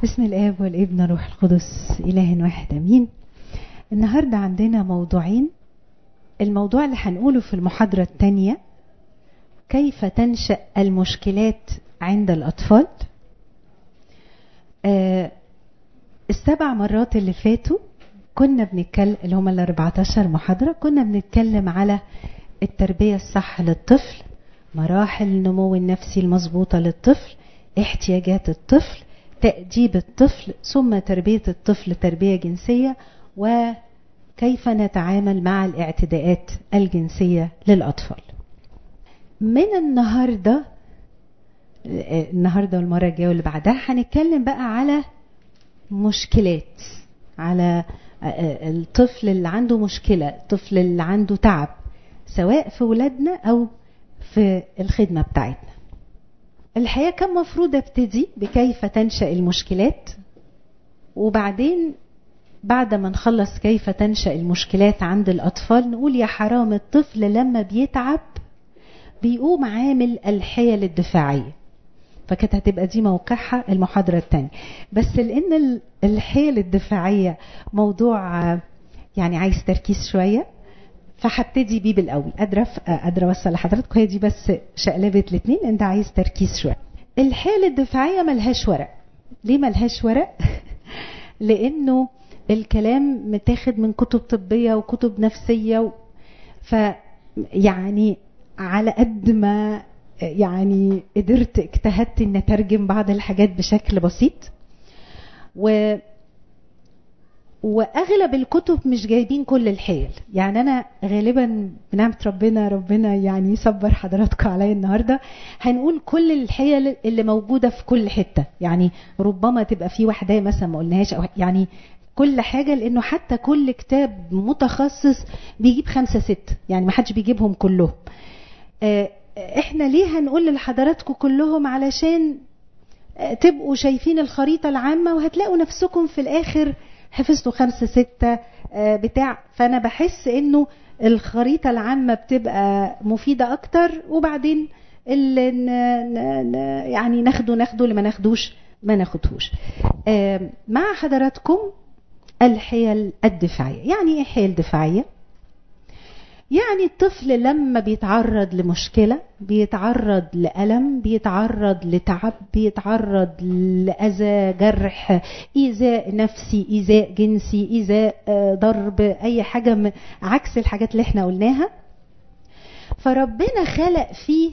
بسم الاب والابن والروح القدس اله واحد امين النهارده عندنا موضوعين الموضوع اللي هنقوله في المحاضره الثانيه كيف تنشا المشكلات عند الاطفال آه السبع مرات اللي فاتوا كنا بنتكلم اللي هم ال 14 محاضره كنا بنتكلم على التربيه الصح للطفل مراحل النمو النفسي المظبوطه للطفل احتياجات الطفل تأديب الطفل ثم تربية الطفل تربية جنسية وكيف نتعامل مع الاعتداءات الجنسية للأطفال من النهاردة النهاردة والمرة الجاية واللي بعدها هنتكلم بقى على مشكلات على الطفل اللي عنده مشكلة الطفل اللي عنده تعب سواء في ولادنا أو في الخدمة بتاعتنا الحقيقة كان مفروض ابتدي بكيف تنشأ المشكلات وبعدين بعد ما نخلص كيف تنشأ المشكلات عند الأطفال نقول يا حرام الطفل لما بيتعب بيقوم عامل الحيل الدفاعية فكانت هتبقى دي موقعها المحاضرة الثانية بس لأن الحيل الدفاعية موضوع يعني عايز تركيز شوية فهبتدي بيه بالاول قادره قادره اوصل لحضراتكم هي دي بس شقلبه الاثنين انت عايز تركيز شويه الحاله الدفاعيه ملهاش ورق ليه ملهاش ورق لانه الكلام متاخد من كتب طبيه وكتب نفسيه و... ف يعني على قد ما يعني قدرت اجتهدت ان اترجم بعض الحاجات بشكل بسيط و واغلب الكتب مش جايبين كل الحيل يعني انا غالبا بنعمه ربنا ربنا يعني يصبر حضراتكم عليا النهارده هنقول كل الحيل اللي موجوده في كل حته يعني ربما تبقى في واحده مثلا ما قلناهاش او يعني كل حاجه لانه حتى كل كتاب متخصص بيجيب خمسه ست يعني ما حدش بيجيبهم كلهم احنا ليه هنقول لحضراتكم كلهم علشان تبقوا شايفين الخريطه العامه وهتلاقوا نفسكم في الاخر حفظته خمسة ستة بتاع فأنا بحس إنه الخريطة العامة بتبقى مفيدة أكتر وبعدين اللي يعني ناخده ناخده اللي ما ناخدوش ما ناخدهوش مع حضراتكم الحيل الدفاعية يعني إيه حيل دفاعية؟ يعني الطفل لما بيتعرض لمشكلة بيتعرض لألم بيتعرض لتعب بيتعرض لأذى جرح إيذاء نفسي إيذاء جنسي إيذاء ضرب أي حاجة عكس الحاجات اللي احنا قلناها فربنا خلق فيه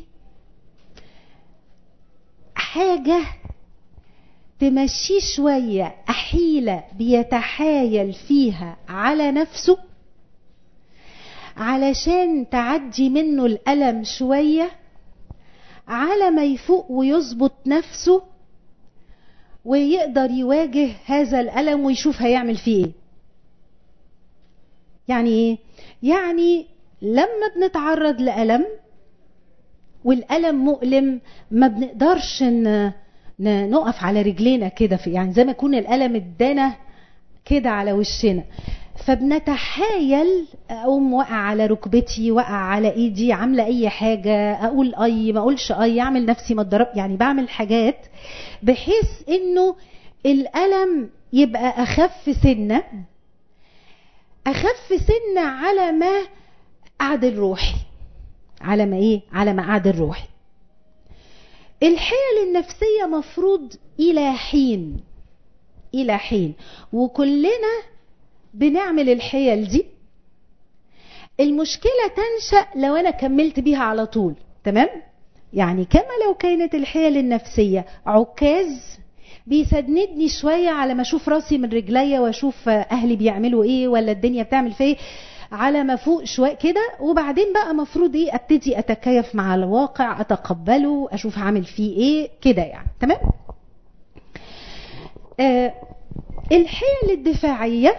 حاجة تمشيه شوية أحيلة بيتحايل فيها على نفسه علشان تعدي منه الألم شوية على ما يفوق ويظبط نفسه ويقدر يواجه هذا الألم ويشوف هيعمل فيه ايه يعني ايه يعني لما بنتعرض لألم والألم مؤلم ما بنقدرش نقف على رجلينا كده يعني زي ما يكون الألم ادانا كده على وشنا فبنتحايل اقوم واقع على ركبتي واقع على ايدي عامله اي حاجه اقول اي ما اقولش اي اعمل نفسي ما اتضرب يعني بعمل حاجات بحيث انه الالم يبقى اخف سنه اخف سنه على ما اعدل روحي على ما ايه على ما اعدل روحي الحيل النفسيه مفروض الى حين الى حين وكلنا بنعمل الحيل دي المشكلة تنشأ لو أنا كملت بيها على طول تمام؟ يعني كما لو كانت الحيل النفسية عكاز بيسندني شوية على ما أشوف راسي من رجليا وأشوف أهلي بيعملوا إيه ولا الدنيا بتعمل فيه على ما فوق شوية كده وبعدين بقى مفروض إيه أبتدي أتكيف مع الواقع أتقبله أشوف هعمل فيه إيه كده يعني تمام؟ آه الحيل الدفاعية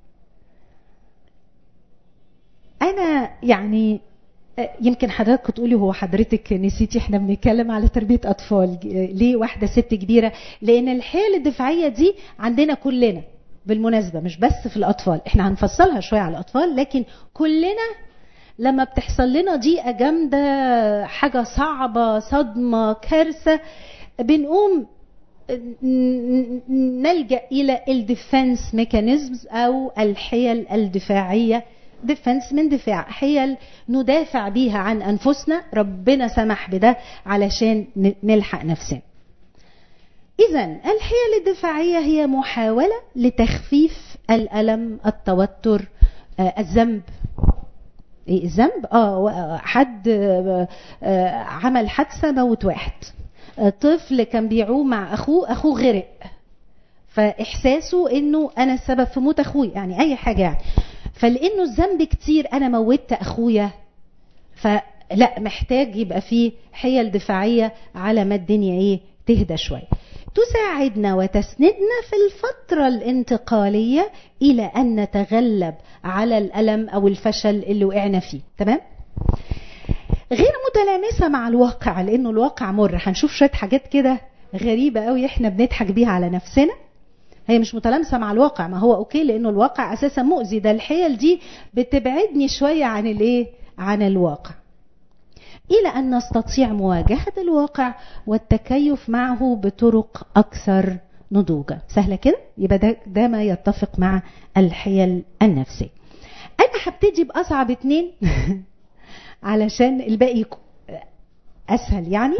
انا يعني يمكن حضرتك تقولي هو حضرتك نسيتي احنا بنتكلم على تربيه اطفال ليه واحده ست كبيره لان الحيل الدفاعيه دي عندنا كلنا بالمناسبه مش بس في الاطفال احنا هنفصلها شويه على الاطفال لكن كلنا لما بتحصل لنا ضيقه جامده حاجه صعبه صدمه كارثه بنقوم نلجا الى الديفنس ميكانيزمز او الحيل الدفاعيه ديفنس من دفاع حيل ندافع بيها عن انفسنا ربنا سمح بده علشان نلحق نفسنا اذا الحيل الدفاعيه هي محاوله لتخفيف الالم التوتر آه الذنب ايه الذنب اه حد آه عمل حادثه موت واحد طفل كان بيعوم مع اخوه اخوه غرق فاحساسه انه انا السبب في موت اخوي يعني اي حاجه يعني فلانه الذنب كتير انا موتت اخويا فلا محتاج يبقى فيه حيل دفاعيه على ما الدنيا ايه تهدى شويه تساعدنا وتسندنا في الفترة الانتقالية إلى أن نتغلب على الألم أو الفشل اللي وقعنا فيه تمام؟ غير متلامسة مع الواقع لأنه الواقع مر هنشوف شوية حاجات كده غريبة قوي احنا بنضحك بيها على نفسنا هي مش متلامسة مع الواقع ما هو اوكي لانه الواقع اساسا مؤذي ده الحيل دي بتبعدني شوية عن الايه عن الواقع الى ان نستطيع مواجهة الواقع والتكيف معه بطرق اكثر نضوجا سهلة كده يبقى ده, ده ما يتفق مع الحيل النفسية انا هبتدي باصعب اتنين علشان الباقي اسهل يعني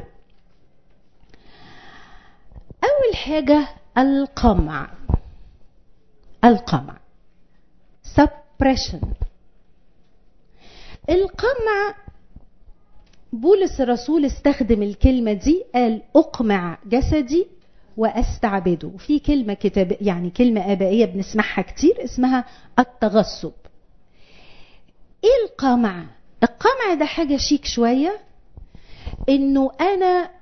اول حاجه القمع القمع suppression القمع بولس الرسول استخدم الكلمة دي قال أقمع جسدي وأستعبده في كلمة كتاب يعني كلمة آبائية بنسمعها كتير اسمها التغصب إيه القمع؟ القمع ده حاجة شيك شوية إنه أنا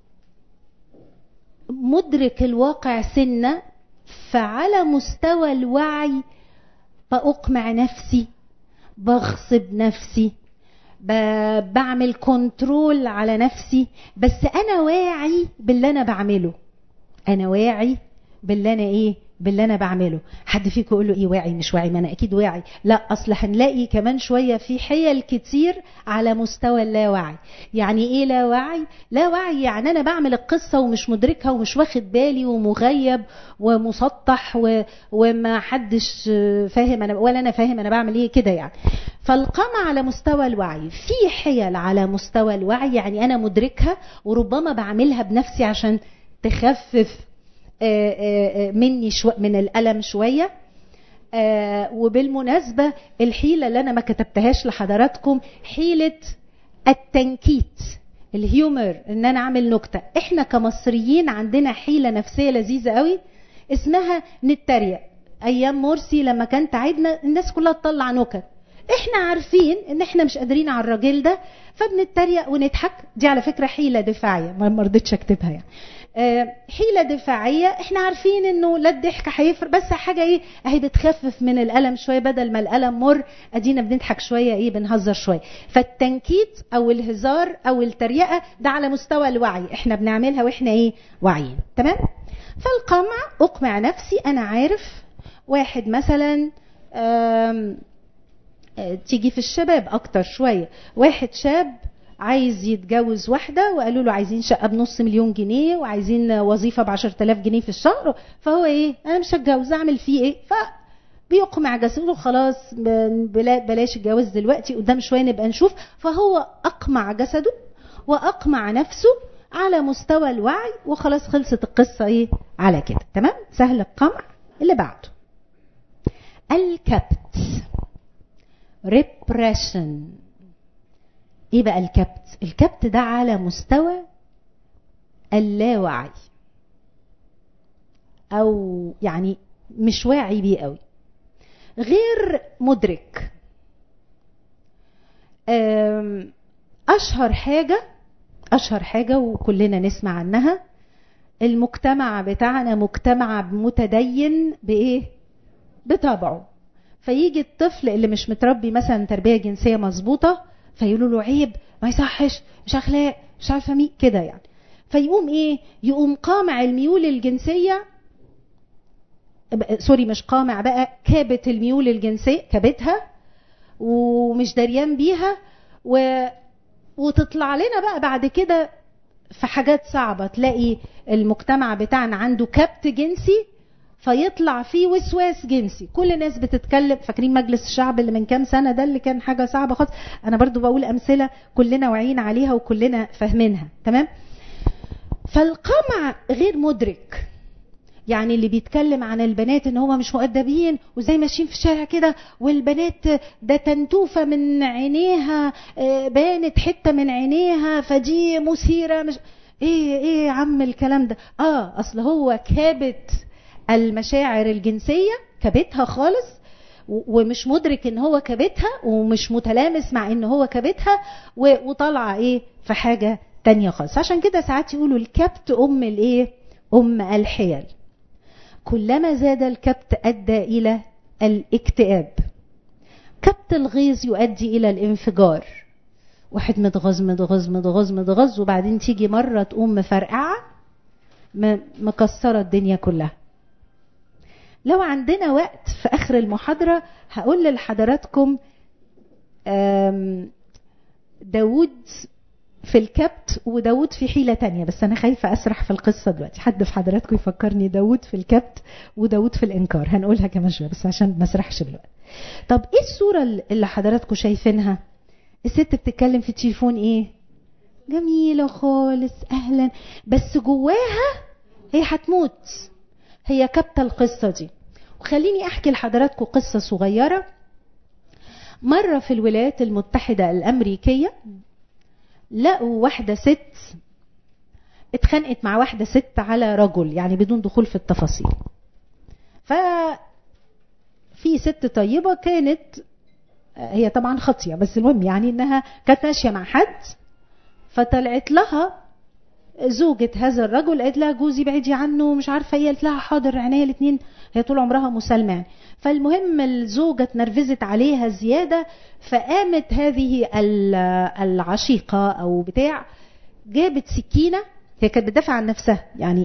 مدرك الواقع سنة فعلى مستوى الوعي بأقمع نفسي بغصب نفسي بعمل كنترول على نفسي بس انا واعي باللي انا بعمله انا واعي باللي انا ايه باللي انا بعمله حد فيكم يقول له ايه واعي مش واعي ما انا اكيد واعي لا اصل هنلاقي كمان شويه في حيل كتير على مستوى اللاوعي يعني ايه لا وعي لا وعي يعني انا بعمل القصه ومش مدركها ومش واخد بالي ومغيب ومسطح و... وما حدش فاهم انا ولا انا فاهم انا بعمل ايه كده يعني فالقمع على مستوى الوعي في حيل على مستوى الوعي يعني انا مدركها وربما بعملها بنفسي عشان تخفف مني شو من الألم شوية وبالمناسبة الحيلة اللي أنا ما كتبتهاش لحضراتكم حيلة التنكيت الهيومر ان انا اعمل نكتة احنا كمصريين عندنا حيلة نفسية لذيذة قوي اسمها نتريق ايام مرسي لما كان تعبنا الناس كلها تطلع نكت احنا عارفين ان احنا مش قادرين على الراجل ده فبنتريق ونضحك دي على فكرة حيلة دفاعية ما رضيتش اكتبها يعني حيلة دفاعية احنا عارفين انه لا الضحك هيفرق بس حاجة ايه اهي بتخفف من الالم شوية بدل ما الالم مر ادينا بنضحك شوية ايه بنهزر شوية فالتنكيت او الهزار او التريقة ده على مستوى الوعي احنا بنعملها واحنا ايه واعيين تمام فالقمع اقمع نفسي انا عارف واحد مثلا تيجي في الشباب اكتر شوية واحد شاب عايز يتجوز واحدة وقالوا له عايزين شقة بنص مليون جنيه وعايزين وظيفة بعشر تلاف جنيه في الشهر فهو ايه انا مش هتجوز اعمل فيه ايه فبيقمع جسده خلاص بلاش الجواز دلوقتي قدام شوية نبقى نشوف فهو اقمع جسده واقمع نفسه على مستوى الوعي وخلاص خلصت القصة ايه على كده تمام سهل القمع اللي بعده الكبت repression ايه بقى الكبت الكبت ده على مستوى اللاوعي او يعني مش واعي بيه قوي غير مدرك اشهر حاجه اشهر حاجه وكلنا نسمع عنها المجتمع بتاعنا مجتمع متدين بايه بطبعه فيجي الطفل اللي مش متربي مثلا تربيه جنسيه مظبوطه فيقولوا له عيب ما يصحش مش اخلاق مش عارفه مين كده يعني فيقوم ايه يقوم قامع الميول الجنسيه سوري مش قامع بقى كابت الميول الجنسيه كابتها ومش دريان بيها و... وتطلع لنا بقى بعد كده في حاجات صعبة تلاقي المجتمع بتاعنا عنده كبت جنسي فيطلع فيه وسواس جنسي كل الناس بتتكلم فاكرين مجلس الشعب اللي من كام سنة ده اللي كان حاجة صعبة خالص انا برضو بقول امثلة كلنا واعيين عليها وكلنا فاهمينها تمام فالقمع غير مدرك يعني اللي بيتكلم عن البنات ان هم مش مؤدبين وزي ماشيين في الشارع كده والبنات ده تنتوفة من عينيها بانت حتة من عينيها فدي مثيرة مش ايه ايه يا عم الكلام ده اه اصل هو كابت المشاعر الجنسية كبتها خالص ومش مدرك ان هو كبتها ومش متلامس مع ان هو كبتها وطالعه ايه في حاجه تانية خالص عشان كده ساعات يقولوا الكبت ام الايه ام الحيل كلما زاد الكبت ادى الى الاكتئاب كبت الغيظ يؤدي الى الانفجار واحد متغاظ متغاظ متغاظ متغاظ وبعدين تيجي مره تقوم مفرقعه مكسره الدنيا كلها لو عندنا وقت في اخر المحاضره هقول لحضراتكم داود في الكبت وداود في حيلة تانية بس أنا خايفة أسرح في القصة دلوقتي حد في حضراتكم يفكرني داود في الكبت وداود في الإنكار هنقولها كمان شوية بس عشان ما أسرحش دلوقتي طب إيه الصورة اللي حضراتكم شايفينها الست بتتكلم في التليفون إيه جميلة خالص أهلا بس جواها هي هتموت هي كبتة القصة دي وخليني أحكي لحضراتكم قصة صغيرة مرة في الولايات المتحدة الأمريكية لقوا واحدة ست اتخانقت مع واحدة ست على رجل يعني بدون دخول في التفاصيل ف في ست طيبة كانت هي طبعا خاطية بس المهم يعني انها كانت ماشية مع حد فطلعت لها زوجة هذا الرجل قالت لها جوزي بعيدي عنه مش عارفة ايه قالت لها حاضر عينيا الاثنين هي طول عمرها مسالمة يعني فالمهم الزوجة اتنرفزت عليها زيادة فقامت هذه العشيقة او بتاع جابت سكينة هي كانت بتدافع عن نفسها يعني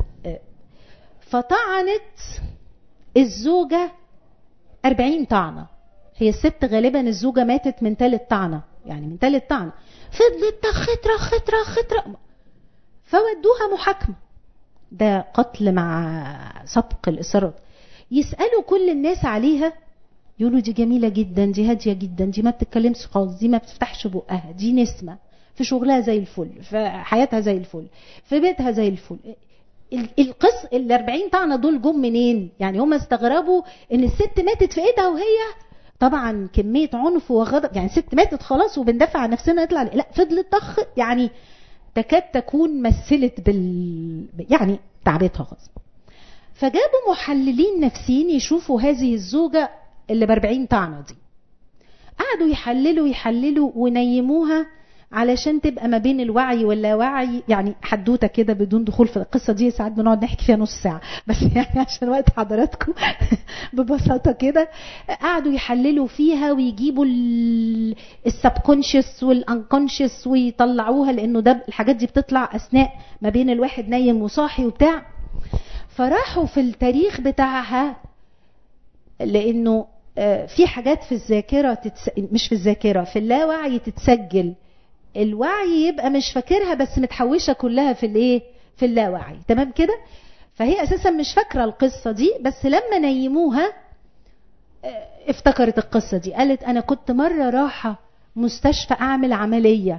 فطعنت الزوجة 40 طعنة هي الست غالبا الزوجة ماتت من ثالث طعنة يعني من ثالث طعنة فضلت خطرة خطرة خطرة فودوها محاكمة ده قتل مع سبق الإصرار يسألوا كل الناس عليها يقولوا دي جميلة جدا دي هادية جدا دي ما بتتكلمش خالص دي ما بتفتحش بقها دي نسمة في شغلها زي الفل في حياتها زي الفل في بيتها زي الفل القص ال 40 طعنة دول جم منين يعني هم استغربوا ان الست ماتت في ايدها وهي طبعا كمية عنف وغضب يعني ست ماتت خلاص وبندافع عن نفسنا يطلع لا فضلت طخ يعني تكاد تكون مثلت بال يعني تعبتها خالص فجابوا محللين نفسيين يشوفوا هذه الزوجة اللي ب 40 طعنة دي قعدوا يحللوا يحللوا ونيموها علشان تبقى ما بين الوعي واللاوعي يعني حدوته كده بدون دخول في القصه دي ساعات بنقعد نحكي فيها نص ساعه بس يعني عشان وقت حضراتكم ببساطه كده قعدوا يحللوا فيها ويجيبوا السبكونشس والانكونشس ويطلعوها لانه ده الحاجات دي بتطلع اثناء ما بين الواحد نايم وصاحي وبتاع فراحوا في التاريخ بتاعها لانه في حاجات في الذاكره تتس... مش في الذاكره في اللاوعي تتسجل الوعي يبقى مش فاكرها بس متحوشه كلها في الايه في اللاوعي تمام كده فهي اساسا مش فاكره القصه دي بس لما نيموها افتكرت القصه دي قالت انا كنت مره رايحه مستشفى اعمل عمليه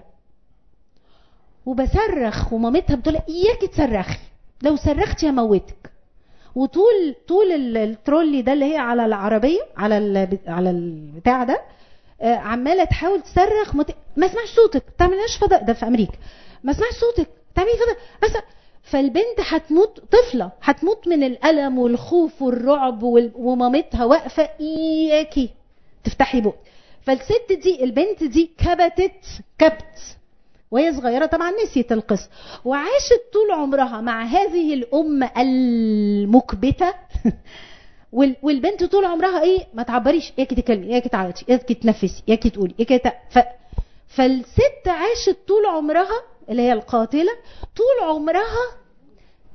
وبصرخ ومامتها بتقول اياكي تصرخي لو صرختي هموتك وطول طول الترولي ده اللي هي على العربيه على على البتاع ده عماله تحاول تصرخ مت... ما اسمعش صوتك ما تعملناش فضاء ده في امريكا ما اسمعش صوتك تعملي فضاء بس فالبنت هتموت طفله هتموت من الالم والخوف والرعب وال... ومامتها واقفه اياكي تفتحي بق فالست دي البنت دي كبتت كبت وهي صغيرة طبعا نسيت القصة وعاشت طول عمرها مع هذه الأم المكبتة والبنت طول عمرها ايه ما تعبريش اياكي تكلمي اياكي تعيطي اياكي تنفسي اياكي تقولي اياكي ت... ف... فالست عاشت طول عمرها اللي هي القاتله طول عمرها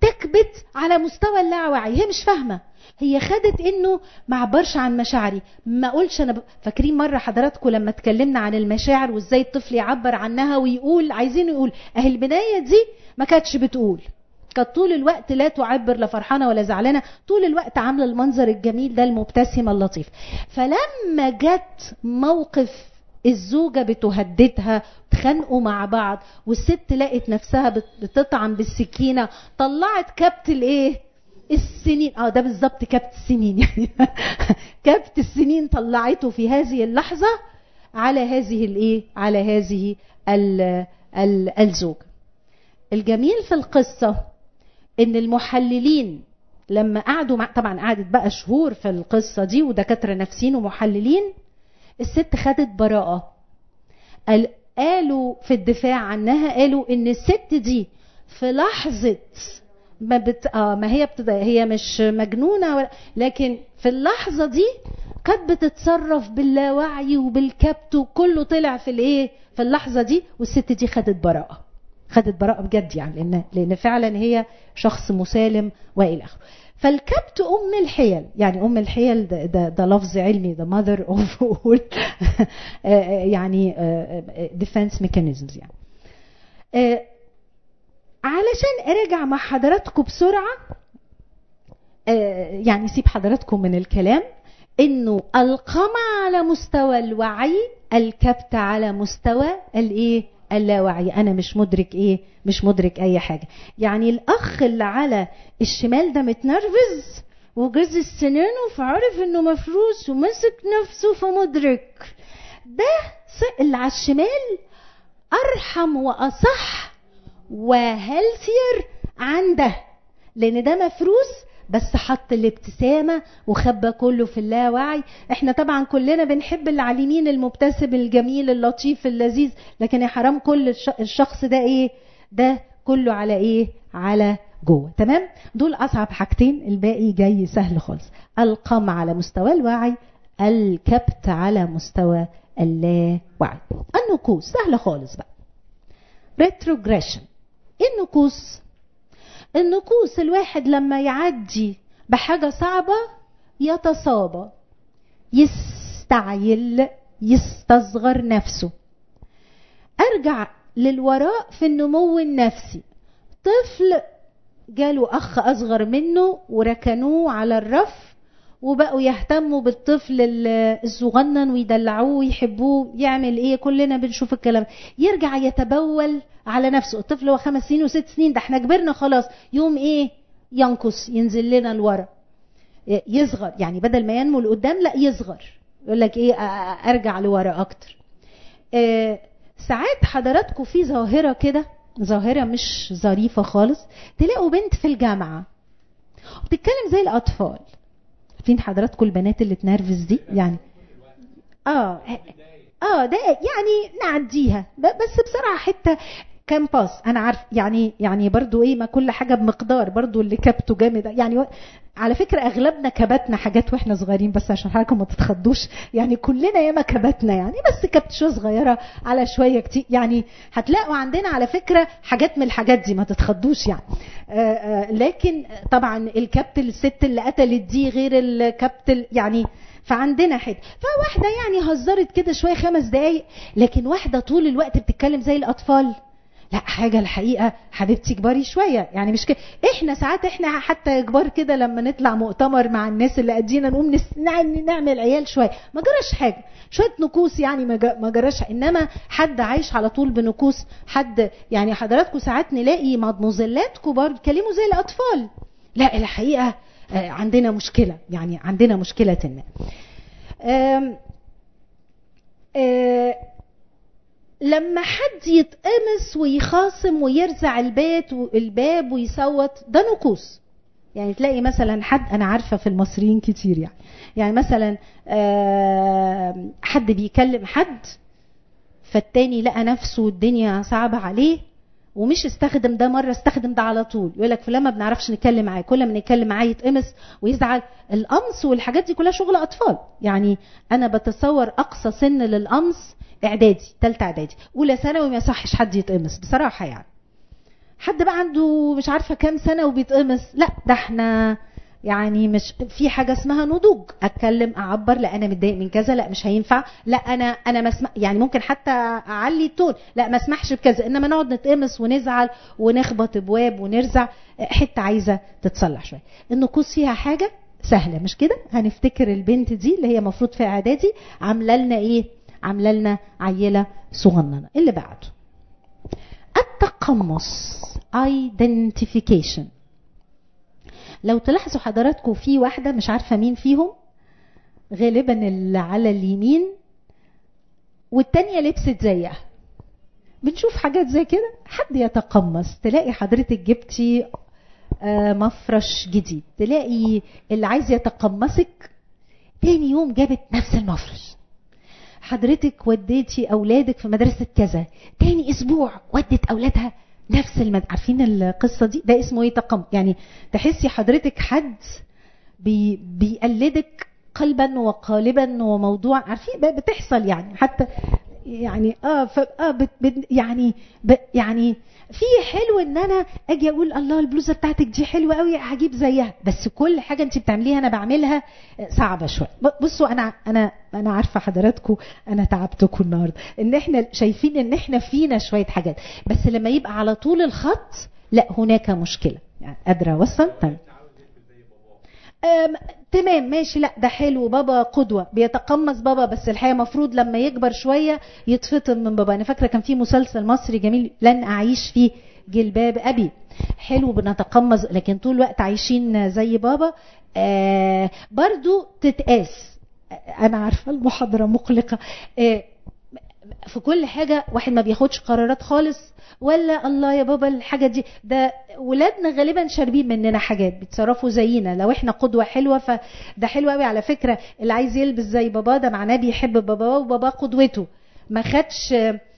تكبت على مستوى اللاوعي هي مش فاهمه هي خدت انه ما عبرش عن مشاعري ما اقولش انا ب... فاكرين مره حضراتكم لما اتكلمنا عن المشاعر وازاي الطفل يعبر عنها ويقول عايزين يقول اهي البدايه دي ما كانتش بتقول كانت طول الوقت لا تعبر لا فرحانه ولا زعلانه طول الوقت عامله المنظر الجميل ده المبتسمه اللطيف فلما جت موقف الزوجة بتهددها اتخانقوا مع بعض والست لقت نفسها بتطعن بالسكينة طلعت كبت الايه السنين اه ده بالظبط كبت السنين يعني كبت السنين طلعته في هذه اللحظة على هذه الايه على هذه ال ال الزوجة الجميل في القصة ان المحللين لما قعدوا مع طبعا قعدت بقى شهور في القصة دي ودكاترة نفسيين ومحللين الست خدت براءة قالوا في الدفاع عنها قالوا ان الست دي في لحظة ما بت... آه ما هي بتد... هي مش مجنونة ولا... لكن في اللحظة دي كانت بتتصرف باللاوعي وبالكبت وكله طلع في الايه في اللحظة دي والست دي خدت براءة خدت براءة بجد يعني لان لان فعلا هي شخص مسالم والى اخره فالكبت ام الحيل يعني ام الحيل ده, ده, ده لفظ علمي ده mother of all يعني defense mechanisms يعني علشان ارجع مع حضراتكم بسرعه يعني سيب حضراتكم من الكلام انه القمع على مستوى الوعي الكبت على مستوى الايه اللاوعي انا مش مدرك ايه مش مدرك اي حاجه يعني الاخ اللي على الشمال ده متنرفز وجز السنانه فعرف انه مفروس ومسك نفسه فمدرك ده اللي على الشمال ارحم واصح وهيلثير عن ده لان ده مفروس بس حط الابتسامة وخبى كله في اللاوعي احنا طبعا كلنا بنحب اللي على اليمين المبتسم الجميل اللطيف اللذيذ لكن يا حرام كل الشخص ده ايه ده كله على ايه على جوه تمام دول اصعب حاجتين الباقي جاي سهل خالص القمع على مستوى الوعي الكبت على مستوى اللاوعي النكوص سهله خالص بقى ريتروجريشن النكوص النكوص الواحد لما يعدي بحاجة صعبة يتصابى يستعيل يستصغر نفسه ارجع للوراء في النمو النفسي طفل جاله اخ اصغر منه وركنوه على الرف وبقوا يهتموا بالطفل الصغنن ويدلعوه ويحبوه يعمل ايه كلنا بنشوف الكلام يرجع يتبول على نفسه الطفل هو خمس سنين وست سنين ده احنا كبرنا خلاص يوم ايه ينقص ينزل لنا لورا يصغر يعني بدل ما ينمو لقدام لا يصغر يقول لك ايه ارجع لورا اكتر اه ساعات حضراتكم في ظاهره كده ظاهره مش ظريفه خالص تلاقوا بنت في الجامعه بتتكلم زي الاطفال عارفين حضراتكم البنات اللي تنرفز دي يعني اه اه ده يعني نعديها بس بصراحه حته كان باس انا عارف يعني يعني برضو ايه ما كل حاجه بمقدار برضو اللي كبته جامد يعني على فكره اغلبنا كبتنا حاجات واحنا صغيرين بس عشان حضراتكم ما تتخضوش يعني كلنا ياما كبتنا يعني بس كبت شويه صغيره على شويه كتير يعني هتلاقوا عندنا على فكره حاجات من الحاجات دي ما تتخضوش يعني آآ آآ لكن طبعا الكبت الست اللي قتلت دي غير الكبت يعني فعندنا حته فواحده يعني هزرت كده شويه خمس دقايق لكن واحده طول الوقت بتتكلم زي الاطفال لا حاجه الحقيقه حبيبتي كباري شويه يعني مش كده احنا ساعات احنا حتى كبار كده لما نطلع مؤتمر مع الناس اللي قدينا نقوم نس... نعمل عيال شويه ما جراش حاجه شويه نكوص يعني ما جراش انما حد عايش على طول بنكوص حد يعني حضراتكم ساعات نلاقي مدموزلات كبار بيتكلموا زي الاطفال لا الحقيقه عندنا مشكله يعني عندنا مشكله ما أم أم لما حد يتقمص ويخاصم ويرزع البيت والباب ويصوت ده نكوص يعني تلاقي مثلا حد انا عارفه في المصريين كتير يعني يعني مثلا حد بيكلم حد فالتاني لقى نفسه الدنيا صعبه عليه ومش استخدم ده مره استخدم ده على طول يقول لك فلان ما بنعرفش نتكلم معاه كل ما نتكلم معاه يتقمص ويزعل القمص والحاجات دي كلها شغل اطفال يعني انا بتصور اقصى سن للقمص اعدادي ثالثه اعدادي اولى ثانوي ما يصحش حد يتقمص بصراحه يعني حد بقى عنده مش عارفه كام سنه وبيتقمص لا ده احنا يعني مش في حاجه اسمها نضوج اتكلم اعبر لا انا متضايق من كذا لا مش هينفع لا انا انا ما اسمع يعني ممكن حتى اعلي التون لا ما اسمحش بكذا انما نقعد نتقمص ونزعل ونخبط ابواب ونرزع حته عايزه تتصلح شويه النقوص فيها حاجه سهله مش كده هنفتكر البنت دي اللي هي المفروض في اعدادي عامله لنا ايه عامله لنا عيله صغننه اللي بعده التقمص identification لو تلاحظوا حضراتكم في واحدة مش عارفة مين فيهم غالبا اللي على اليمين والتانية لبست زيها بنشوف حاجات زي كده حد يتقمص تلاقي حضرتك جبتي مفرش جديد تلاقي اللي عايز يتقمصك تاني يوم جابت نفس المفرش حضرتك وديتي اولادك في مدرسه كذا تاني اسبوع ودت اولادها نفس المد... عارفين القصه دي ده اسمه ايه تقم يعني تحسي حضرتك حد بي... بيقلدك قلبا وقالبا وموضوع عارفين بتحصل يعني حتى يعني اه ف... اه بت... بت... يعني ب... يعني في حلو ان انا اجي اقول الله البلوزه بتاعتك دي حلوه قوي هجيب زيها بس كل حاجه انت بتعمليها انا بعملها صعبه شويه بصوا انا انا انا عارفه حضراتكم انا تعبتكم النهارده ان احنا شايفين ان احنا فينا شويه حاجات بس لما يبقى على طول الخط لا هناك مشكله يعني قادره اوصل طيب تمام ماشي لا ده حلو بابا قدوة بيتقمص بابا بس الحقيقة مفروض لما يكبر شوية يتفطم من بابا أنا فاكرة كان في مسلسل مصري جميل لن أعيش فيه جلباب أبي حلو بنتقمص لكن طول الوقت عايشين زي بابا آه برضو تتقاس أنا عارفة المحاضرة مقلقة آه في كل حاجة واحد ما بياخدش قرارات خالص ولا الله يا بابا الحاجة دي ده ولادنا غالبا شاربين مننا حاجات بيتصرفوا زينا لو احنا قدوة حلوة فده حلو قوي على فكرة اللي عايز يلبس زي بابا ده معناه بيحب باباه وباباه قدوته ما خدش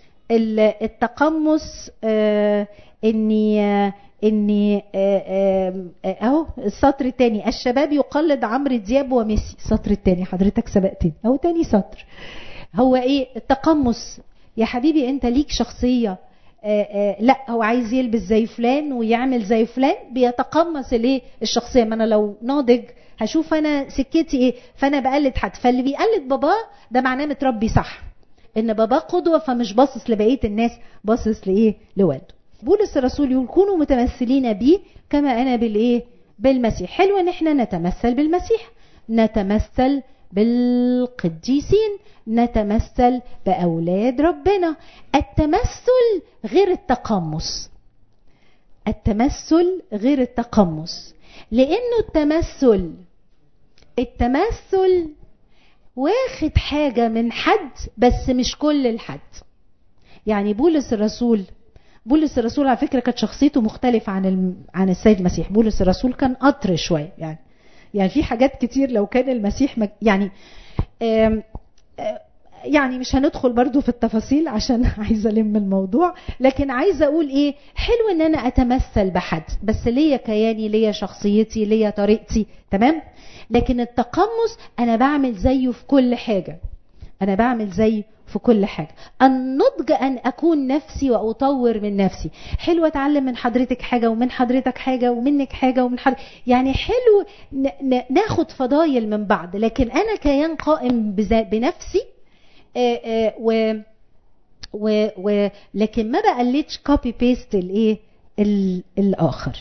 التقمص اني اني اهو السطر الثاني الشباب يقلد عمرو دياب وميسي السطر الثاني حضرتك سبقتني اهو تاني سطر هو ايه التقمص يا حبيبي انت ليك شخصيه آآ آآ لا هو عايز يلبس زي فلان ويعمل زي فلان بيتقمص الايه الشخصيه ما انا لو ناضج هشوف انا سكتي ايه فانا بقلد حد فاللي بيقلد باباه ده معناه متربي صح ان باباه قدوه فمش باصص لبقيه الناس باصص لايه لوالده بولس الرسول يقول كونوا متمثلين بي كما انا بالايه بالمسيح حلو ان احنا نتمثل بالمسيح نتمثل بالقديسين نتمثل باولاد ربنا التمثل غير التقمص التمثل غير التقمص لانه التمثل التمثل واخد حاجه من حد بس مش كل الحد يعني بولس الرسول بولس الرسول على فكره كانت شخصيته مختلفه عن الم... عن السيد المسيح بولس الرسول كان قطر شويه يعني يعني في حاجات كتير لو كان المسيح مج... يعني آم... آم... يعني مش هندخل برضو في التفاصيل عشان عايزه الم الموضوع لكن عايزه اقول ايه حلو ان انا اتمثل بحد بس ليا كياني ليا شخصيتي ليا طريقتي تمام لكن التقمص انا بعمل زيه في كل حاجه انا بعمل زيه في كل حاجة النضج أن أكون نفسي وأطور من نفسي حلو أتعلم من حضرتك حاجة ومن حضرتك حاجة ومنك حاجة ومن حضرتك يعني حلو ناخد فضايل من بعض لكن أنا كيان قائم بنفسي آآ آآ و و و لكن ما بقلدش كوبي بيست الايه الاخر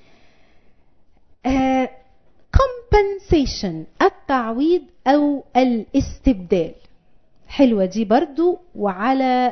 compensation التعويض او الاستبدال حلوة دي برضو وعلى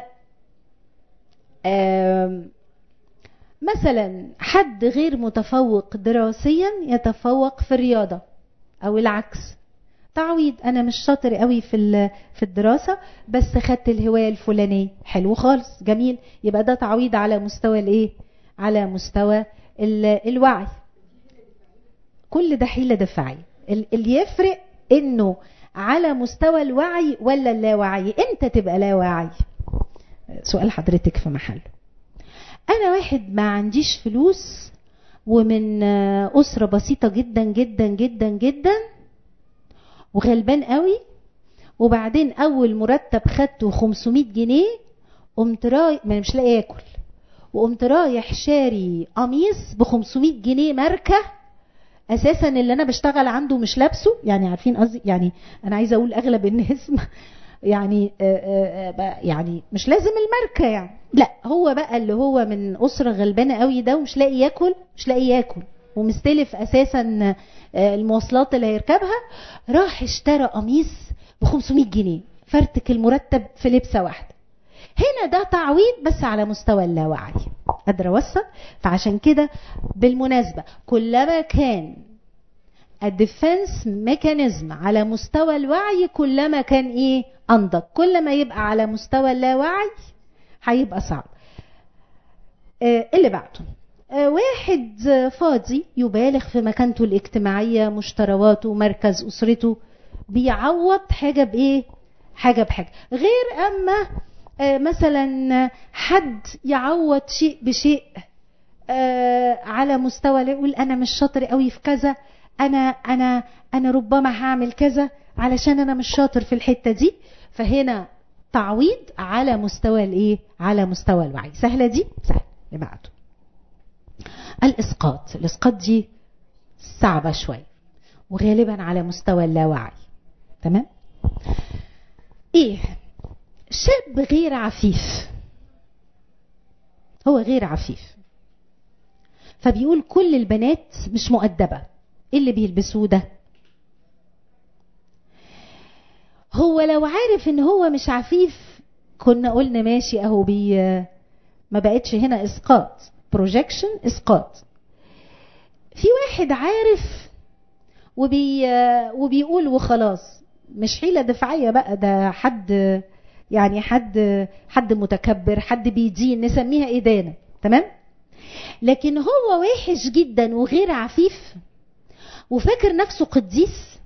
مثلا حد غير متفوق دراسيا يتفوق في الرياضة او العكس تعويض انا مش شاطر قوي في في الدراسه بس خدت الهوايه الفلانيه حلو خالص جميل يبقى ده تعويض على مستوى الايه على مستوى الوعي كل ده حيله دفاعيه اللي يفرق انه على مستوى الوعي ولا اللاوعي امتى تبقى لا واعي سؤال حضرتك في محله انا واحد ما عنديش فلوس ومن اسره بسيطه جدا جدا جدا جدا وغلبان قوي وبعدين اول مرتب خدته 500 جنيه قمت راي ما مش لاقي اكل وقمت رايح شاري قميص ب 500 جنيه ماركه اساسا اللي انا بشتغل عنده مش لابسه يعني عارفين قصدي يعني انا عايزه اقول اغلب الناس يعني آآ آآ يعني مش لازم الماركه يعني لا هو بقى اللي هو من اسره غلبانه قوي ده ومش لاقي ياكل مش لاقي ياكل ومستلف اساسا المواصلات اللي هيركبها راح اشترى قميص ب 500 جنيه فرتك المرتب في لبسه واحده هنا ده تعويض بس على مستوى اللاوعي قادره اوصل فعشان كده بالمناسبه كلما كان الديفنس ميكانيزم على مستوى الوعي كلما كان ايه انضج كل ما يبقى على مستوى اللاوعي هيبقى صعب آه اللي بعده آه واحد فاضي يبالغ في مكانته الاجتماعيه مشترواته مركز اسرته بيعوض حاجه بايه حاجه بحاجه غير اما آه مثلا حد يعوض شيء بشيء على مستوى يقول انا مش شاطر قوي في كذا انا انا انا ربما هعمل كذا علشان انا مش شاطر في الحته دي فهنا تعويض على مستوى الايه على مستوى الوعي سهله دي سهله اللي بعده الاسقاط الاسقاط دي صعبه شويه وغالبا على مستوى اللاوعي تمام ايه شاب غير عفيف هو غير عفيف فبيقول كل البنات مش مؤدبه ايه اللي بيلبسوه ده هو لو عارف ان هو مش عفيف كنا قلنا ماشي اهو بي ما بقتش هنا اسقاط بروجكشن اسقاط في واحد عارف وبي وبيقول وخلاص مش حيله دفاعيه بقى ده حد يعني حد حد متكبر حد بيدين نسميها ادانه تمام لكن هو وحش جدا وغير عفيف وفاكر نفسه قديس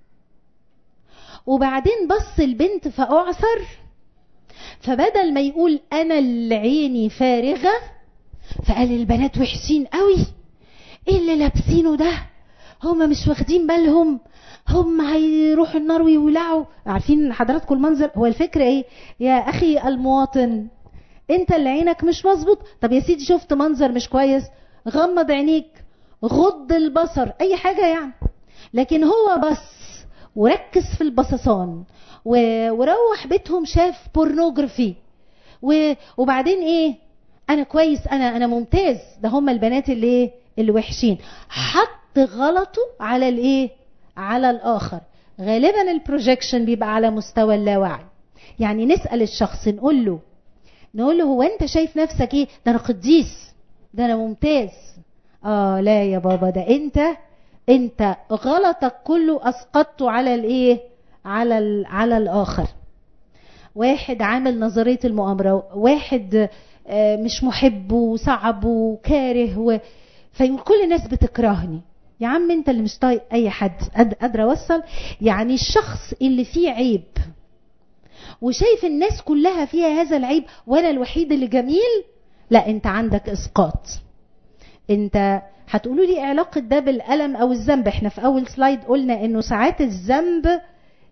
وبعدين بص البنت فأعثر فبدل ما يقول أنا اللي عيني فارغة فقال البنات وحشين قوي ايه اللي لابسينه ده هما مش واخدين بالهم هم هيروحوا النار ويولعوا عارفين حضراتكم المنظر هو الفكرة ايه يا اخي المواطن انت اللي عينك مش مظبوط طب يا سيدي شفت منظر مش كويس غمض عينيك غض البصر اي حاجة يعني لكن هو بص وركز في البصصان وروح بيتهم شاف بورنوجرافي وبعدين ايه انا كويس انا انا ممتاز ده هم البنات اللي ايه اللي وحشين حط غلطه على الايه على الاخر غالبا البروجيكشن بيبقى على مستوى اللاوعي يعني نسال الشخص نقول له نقول له هو انت شايف نفسك ايه ده انا قديس ده انا ممتاز اه لا يا بابا ده انت انت غلطك كله اسقطته على الايه على ال على الاخر واحد عامل نظريه المؤامره واحد مش محب وصعب وكاره و... فيقول كل الناس بتكرهني يا عم انت اللي مش طايق اي حد قادره اوصل يعني الشخص اللي فيه عيب وشايف الناس كلها فيها هذا العيب وانا الوحيد اللي جميل لا انت عندك اسقاط انت هتقولوا لي علاقة ده بالألم أو الذنب احنا في أول سلايد قلنا إنه ساعات الذنب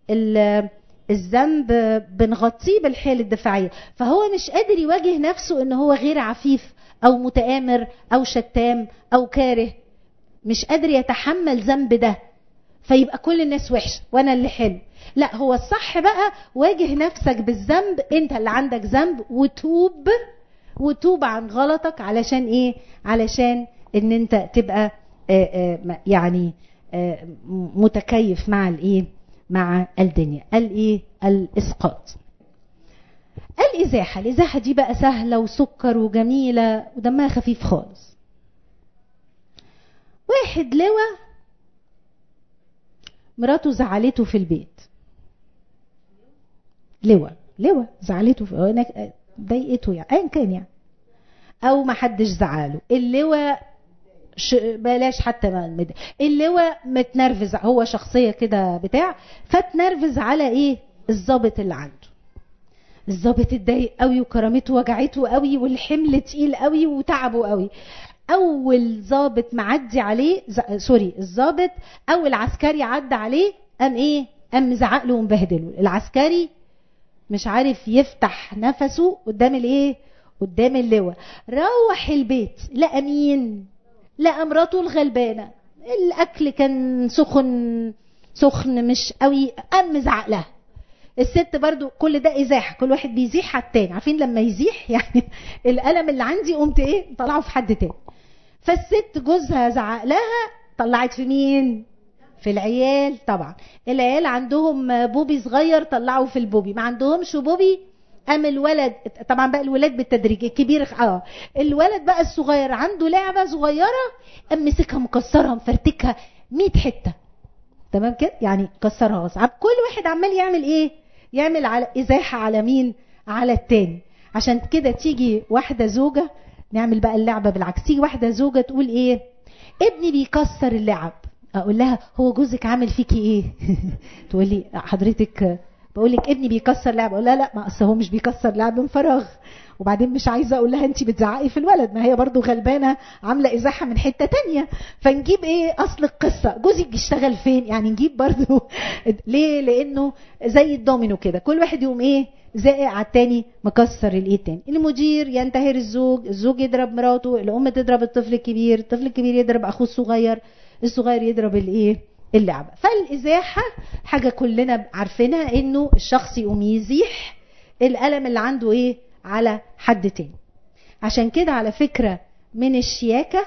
الذنب بنغطيه بالحيل الدفاعية فهو مش قادر يواجه نفسه إن هو غير عفيف أو متآمر أو شتام أو كاره مش قادر يتحمل ذنب ده فيبقى كل الناس وحش وانا اللي حلو لا هو الصح بقى واجه نفسك بالذنب انت اللي عندك ذنب وتوب وتوب عن غلطك علشان ايه علشان ان انت تبقى آآ آآ يعني آآ متكيف مع الايه مع الدنيا الايه الاسقاط الازاحه الازاحه دي بقى سهله وسكر وجميله ودمها خفيف خالص واحد لواء مراته زعلته في البيت لواء لواء زعلته في ضايقته يعني ايا كان يعني او ما حدش زعله اللواء ش... بلاش حتى ما مد... اللواء متنرفز هو شخصيه كده بتاع فتنرفز على ايه الضابط اللي عنده الضابط اتضايق قوي وكرامته وجعته قوي والحمل تقيل قوي وتعبه قوي اول ضابط معدي عليه ز... سوري الضابط اول عسكري عدى عليه قام ايه قام مزعق له ومبهدله العسكري مش عارف يفتح نفسه قدام الايه قدام اللواء روح البيت لقى مين لقى مراته الغلبانه الاكل كان سخن سخن مش قوي قام زعق لها الست برضو كل ده ازاحه كل واحد بيزيح على التاني عارفين لما يزيح يعني القلم اللي عندي قمت ايه طلعه في حد تاني فالست جوزها زعق لها طلعت في مين في العيال طبعا العيال عندهم بوبي صغير طلعوا في البوبي ما عندهمش بوبي قام الولد طبعا بقى الولاد بالتدريج الكبير اه الولد بقى الصغير عنده لعبه صغيره قام مسكها مكسرها مفرتكها 100 حته تمام كده يعني كسرها غصب كل واحد عمال يعمل ايه يعمل على ازاحه على مين على التاني عشان كده تيجي واحده زوجه نعمل بقى اللعبه بالعكس تيجي واحده زوجه تقول ايه ابني بيكسر اللعب اقول لها هو جوزك عامل فيكي ايه تقول لي حضرتك بقول لك ابني بيكسر لعب اقول لها لا ما اصل هو مش بيكسر لعب من فراغ وبعدين مش عايزه اقول لها انت بتزعقي في الولد ما هي برضو غلبانه عامله ازاحه من حته تانية فنجيب ايه اصل القصه جوزك بيشتغل فين يعني نجيب برضو ليه لانه زي الدومينو كده كل واحد يقوم ايه زائق على التاني مكسر الايه التاني المدير ينتهر الزوج الزوج يضرب مراته الام تضرب الطفل الكبير الطفل الكبير يضرب اخوه الصغير الصغير يضرب الايه اللعبه فالازاحه حاجه كلنا عارفينها انه الشخص يقوم يزيح الالم اللي عنده ايه على حد تاني عشان كده على فكره من الشياكه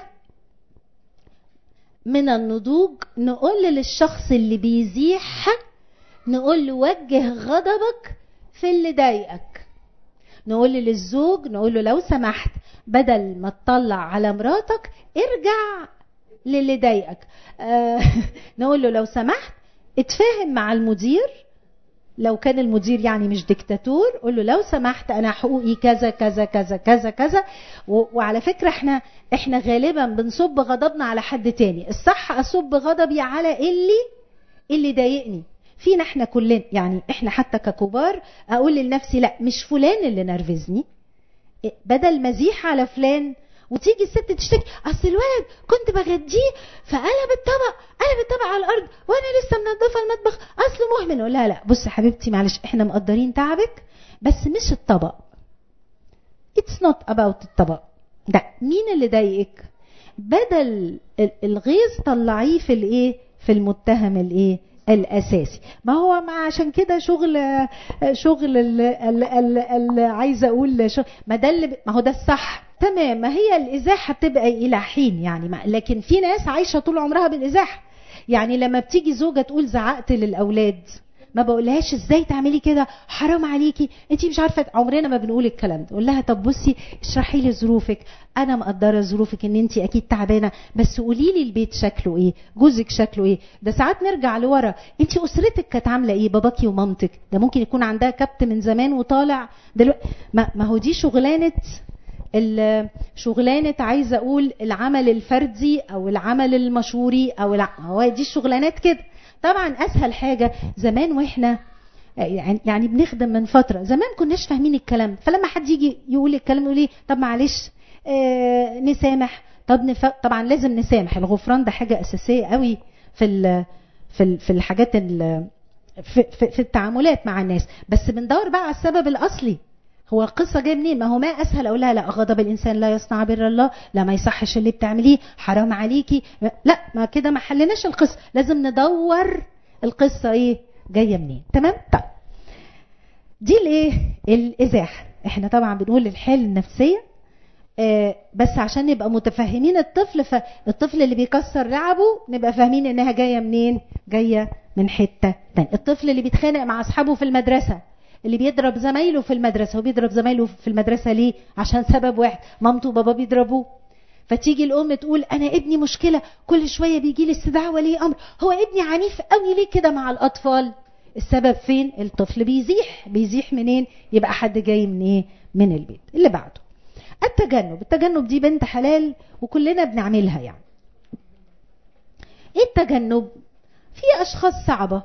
من النضوج نقول للشخص اللي بيزيح نقول له وجه غضبك في اللي ضايقك نقول للزوج نقول له لو سمحت بدل ما تطلع على مراتك ارجع للي ضايقك آه نقول له لو سمحت اتفاهم مع المدير لو كان المدير يعني مش ديكتاتور قول له لو سمحت انا حقوقي كذا كذا كذا كذا كذا وعلى فكره احنا احنا غالبا بنصب غضبنا على حد تاني الصح اصب غضبي على اللي اللي ضايقني فينا احنا كلنا يعني احنا حتى ككبار اقول لنفسي لا مش فلان اللي نرفزني بدل ما ازيح على فلان وتيجي الست تشتكي اصل الولد كنت بغديه فقلب الطبق قلب الطبق على الارض وانا لسه منظفه المطبخ اصله مهمل اقول لها لا بص يا حبيبتي معلش احنا مقدرين تعبك بس مش الطبق اتس نوت اباوت الطبق ده مين اللي ضايقك بدل الغيظ طلعيه في الايه في المتهم الايه الاساسي ما هو ما عشان كده شغل شغل ال ال ال ال عايزه اقول شغل ما ده اللي ما هو ده الصح تمام ما هي الازاحه بتبقى الى حين يعني ما لكن في ناس عايشه طول عمرها بالازاحه يعني لما بتيجي زوجه تقول زعقت للاولاد ما بقولهاش ازاي تعملي كده حرام عليكي انت مش عارفه عمرنا ما بنقول الكلام ده اقول لها طب بصي اشرحي لي ظروفك انا مقدره ظروفك ان انت اكيد تعبانه بس قولي لي البيت شكله ايه جوزك شكله ايه ده ساعات نرجع لورا انت اسرتك كانت عامله ايه باباكي ومامتك ده ممكن يكون عندها كبت من زمان وطالع دلوقتي ما, ما هو دي شغلانه شغلانه عايزه اقول العمل الفردي او العمل المشوري او الع... هو دي الشغلانات كده طبعا اسهل حاجه زمان واحنا يعني بنخدم من فتره زمان كناش فاهمين الكلام فلما حد يجي يقول الكلام يقول ايه طب معلش آه نسامح طب نف... طبعا لازم نسامح الغفران ده حاجه اساسيه قوي في ال... في ال... في الحاجات ال... في, في, في التعاملات مع الناس بس بندور بقى على السبب الاصلي هو القصه جايه منين ما هو ما اسهل اقول لها لا غضب الانسان لا يصنع بر الله لا ما يصحش اللي بتعمليه حرام عليكي لا ما كده ما حلناش القصه لازم ندور القصه ايه جايه منين تمام طيب دي الايه الازاحه احنا طبعا بنقول الحاله النفسيه آه بس عشان نبقى متفهمين الطفل فالطفل اللي بيكسر لعبه نبقى فاهمين انها جايه منين جايه من حته تانية الطفل اللي بيتخانق مع اصحابه في المدرسه اللي بيضرب زمايله في المدرسه هو بيضرب زمايله في المدرسه ليه عشان سبب واحد مامته وبابا بيضربوه فتيجي الام تقول انا ابني مشكله كل شويه بيجي لي استدعاء ولي امر هو ابني عنيف قوي ليه كده مع الاطفال السبب فين الطفل بيزيح بيزيح منين يبقى حد جاي من ايه من البيت اللي بعده التجنب التجنب دي بنت حلال وكلنا بنعملها يعني ايه التجنب في اشخاص صعبه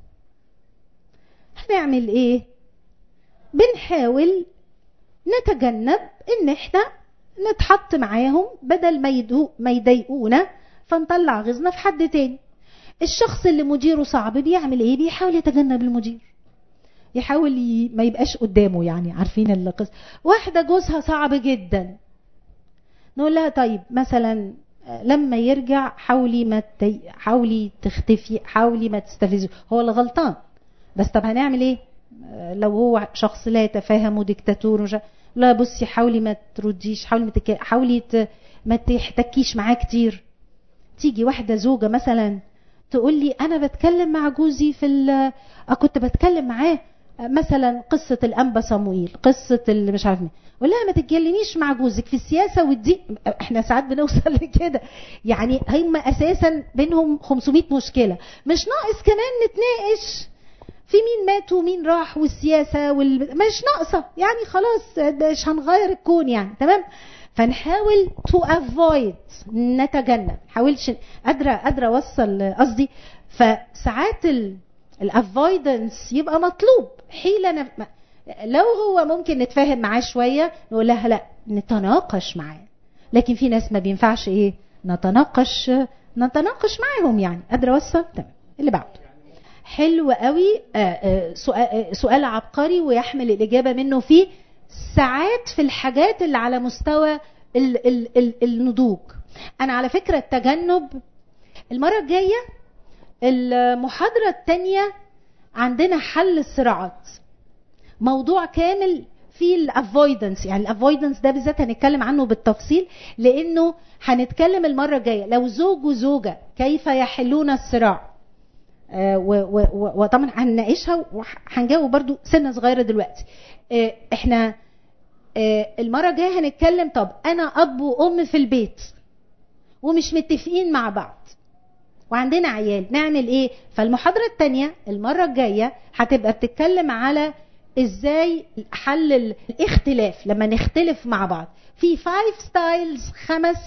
هنعمل ايه بنحاول نتجنب ان احنا نتحط معاهم بدل ما يدو ما يضايقونا فنطلع غيظنا في حد تاني الشخص اللي مديره صعب بيعمل ايه بيحاول يتجنب المدير يحاول ي... ما يبقاش قدامه يعني عارفين القصه واحده جوزها صعب جدا نقول لها طيب مثلا لما يرجع حاولي ما ت... حاولي تختفي حاولي ما تستفزي هو اللي غلطان بس طب هنعمل ايه لو هو شخص لا يتفاهم وديكتاتور وش... لا بصي حاولي ما ترديش حاولي ما تك... حاولي ت... ما تحتكيش معاه كتير تيجي واحده زوجه مثلا تقول لي انا بتكلم مع جوزي في ال... كنت بتكلم معاه مثلا قصة الأنبا صموئيل قصة اللي مش عارف مين ولا ما تتكلميش مع جوزك في السياسة والدين احنا ساعات بنوصل لكده يعني هم أساسا بينهم 500 مشكلة مش ناقص كمان نتناقش في مين مات ومين راح والسياسة وال... مش ناقصة يعني خلاص مش هنغير الكون يعني تمام فنحاول تو افويد نتجنب نحاولش قادرة قادرة اوصل قصدي فساعات ال... الافويدنس يبقى مطلوب حيلة نف... لو هو ممكن نتفاهم معاه شوية نقول لها لا نتناقش معاه لكن في ناس ما بينفعش ايه نتناقش نتناقش معاهم يعني قادرة اوصل تمام اللي بعده حلو قوي سؤال, سؤال عبقري ويحمل الإجابة منه فيه ساعات في الحاجات اللي على مستوى ال ال ال النضوج أنا على فكرة التجنب المرة الجاية المحاضرة الثانية عندنا حل الصراعات موضوع كامل في الافويدنس يعني الافويدنس ده بالذات هنتكلم عنه بالتفصيل لانه هنتكلم المره الجايه لو زوج وزوجه كيف يحلون الصراع آه وطبعا هنناقشها وهنجاوب برضو سنه صغيره دلوقتي آه احنا آه المره الجايه هنتكلم طب انا اب وام في البيت ومش متفقين مع بعض وعندنا عيال نعمل ايه فالمحاضرة التانية المرة الجاية هتبقى بتتكلم على ازاي حل الاختلاف لما نختلف مع بعض في فايف ستايلز خمس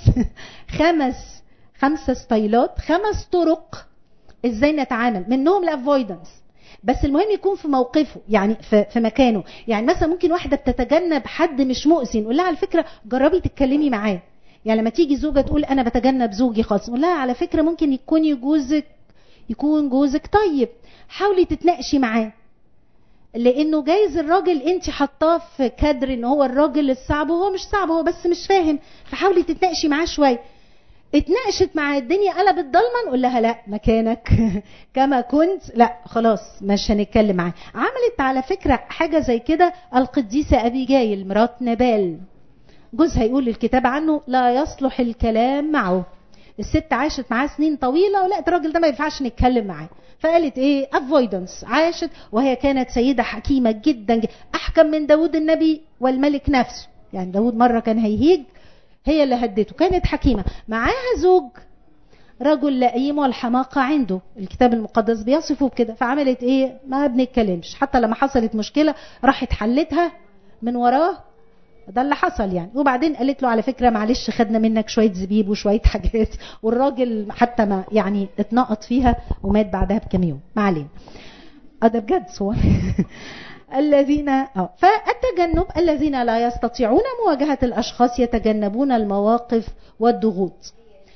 خمس خمسة ستايلات خمس طرق ازاي نتعامل منهم الافويدنس بس المهم يكون في موقفه يعني في, في مكانه يعني مثلا ممكن واحده بتتجنب حد مش مؤذي نقول لها على فكره جربي تتكلمي معاه يعني لما تيجي زوجة تقول أنا بتجنب زوجي خالص نقول لها على فكرة ممكن يكون جوزك يكون جوزك طيب حاولي تتناقشي معاه لانه جايز الراجل انت حطاه في كادر ان هو الراجل الصعب وهو مش صعب هو بس مش فاهم فحاولي تتناقشي معاه شويه اتناقشت مع الدنيا قلبت ضلمه نقول لها لا مكانك كما كنت لا خلاص مش هنتكلم معاه عملت على فكره حاجه زي كده القديسه ابيجايل مرات نبال جوزها يقول الكتاب عنه لا يصلح الكلام معه الست عاشت معاه سنين طويلة ولقت الراجل ده ما ينفعش نتكلم معاه فقالت ايه افويدنس عاشت وهي كانت سيدة حكيمة جدا, جدا احكم من داود النبي والملك نفسه يعني داود مرة كان هيهيج هي اللي هدته كانت حكيمة معاها زوج رجل لئيم والحماقة عنده الكتاب المقدس بيصفه بكده فعملت ايه ما بنتكلمش حتى لما حصلت مشكلة راحت حلتها من وراه ده اللي حصل يعني وبعدين قالت له على فكره معلش خدنا منك شويه زبيب وشويه حاجات والراجل حتى ما يعني اتنقط فيها ومات بعدها بكام يوم ما علينا ده بجد صور الذين اه فالتجنب الذين لا يستطيعون مواجهه الاشخاص يتجنبون المواقف والضغوط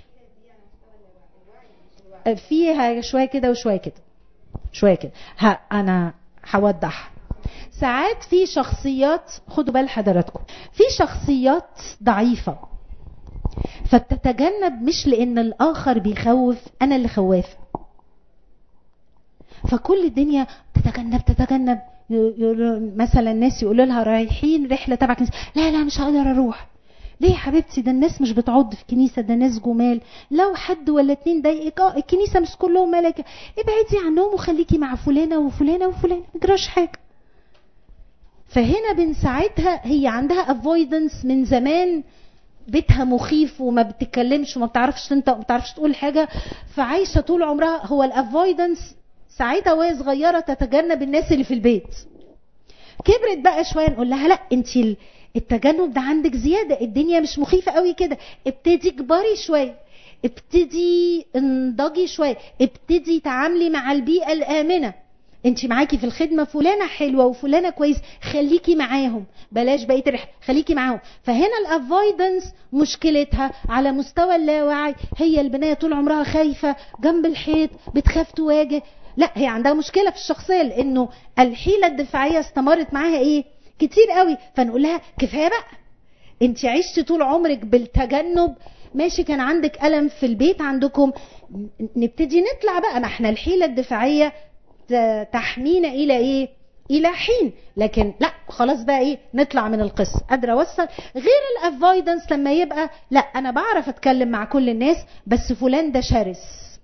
فيها شويه كده وشويه كده شويه كده ها انا هوضح ساعات في شخصيات خدوا بال حضراتكم في شخصيات ضعيفة فبتتجنب مش لان الاخر بيخوف انا اللي خوافه فكل الدنيا تتجنب تتجنب مثلا الناس يقولوا لها رايحين رحله تبع كنيسه لا لا مش هقدر اروح ليه يا حبيبتي ده الناس مش بتعض في الكنيسه ده ناس جمال لو حد ولا اتنين ضايقك اه الكنيسه مش كلهم ملكه ابعدي عنهم وخليكي مع فلانه وفلانه وفلانه ما يجراش حاجه فهنا بنساعدها هي عندها افويدنس من زمان بيتها مخيف وما بتتكلمش وما بتعرفش انت وما بتعرفش تقول حاجه فعايشه طول عمرها هو الافويدنس ساعتها وهي صغيره تتجنب الناس اللي في البيت كبرت بقى شويه نقول لها لا انت التجنب ده عندك زياده الدنيا مش مخيفه قوي كده ابتدي كبري شويه ابتدي انضجي شويه ابتدي تعاملي مع البيئه الامنه انت معاكي في الخدمه فلانه حلوه وفلانه كويس خليكي معاهم بلاش بقيه الرحله خليكي معاهم فهنا الافويدنس مشكلتها على مستوى اللاوعي هي البنايه طول عمرها خايفه جنب الحيط بتخاف تواجه لا هي عندها مشكله في الشخصيه لانه الحيله الدفاعيه استمرت معاها ايه كتير قوي فنقول لها كفايه بقى انت عشتي طول عمرك بالتجنب ماشي كان عندك الم في البيت عندكم نبتدي نطلع بقى ما احنا الحيله الدفاعيه تحمينا الى ايه الى حين لكن لا خلاص بقى ايه نطلع من القصه قادره اوصل غير الافويدنس لما يبقى لا انا بعرف اتكلم مع كل الناس بس فلان ده شرس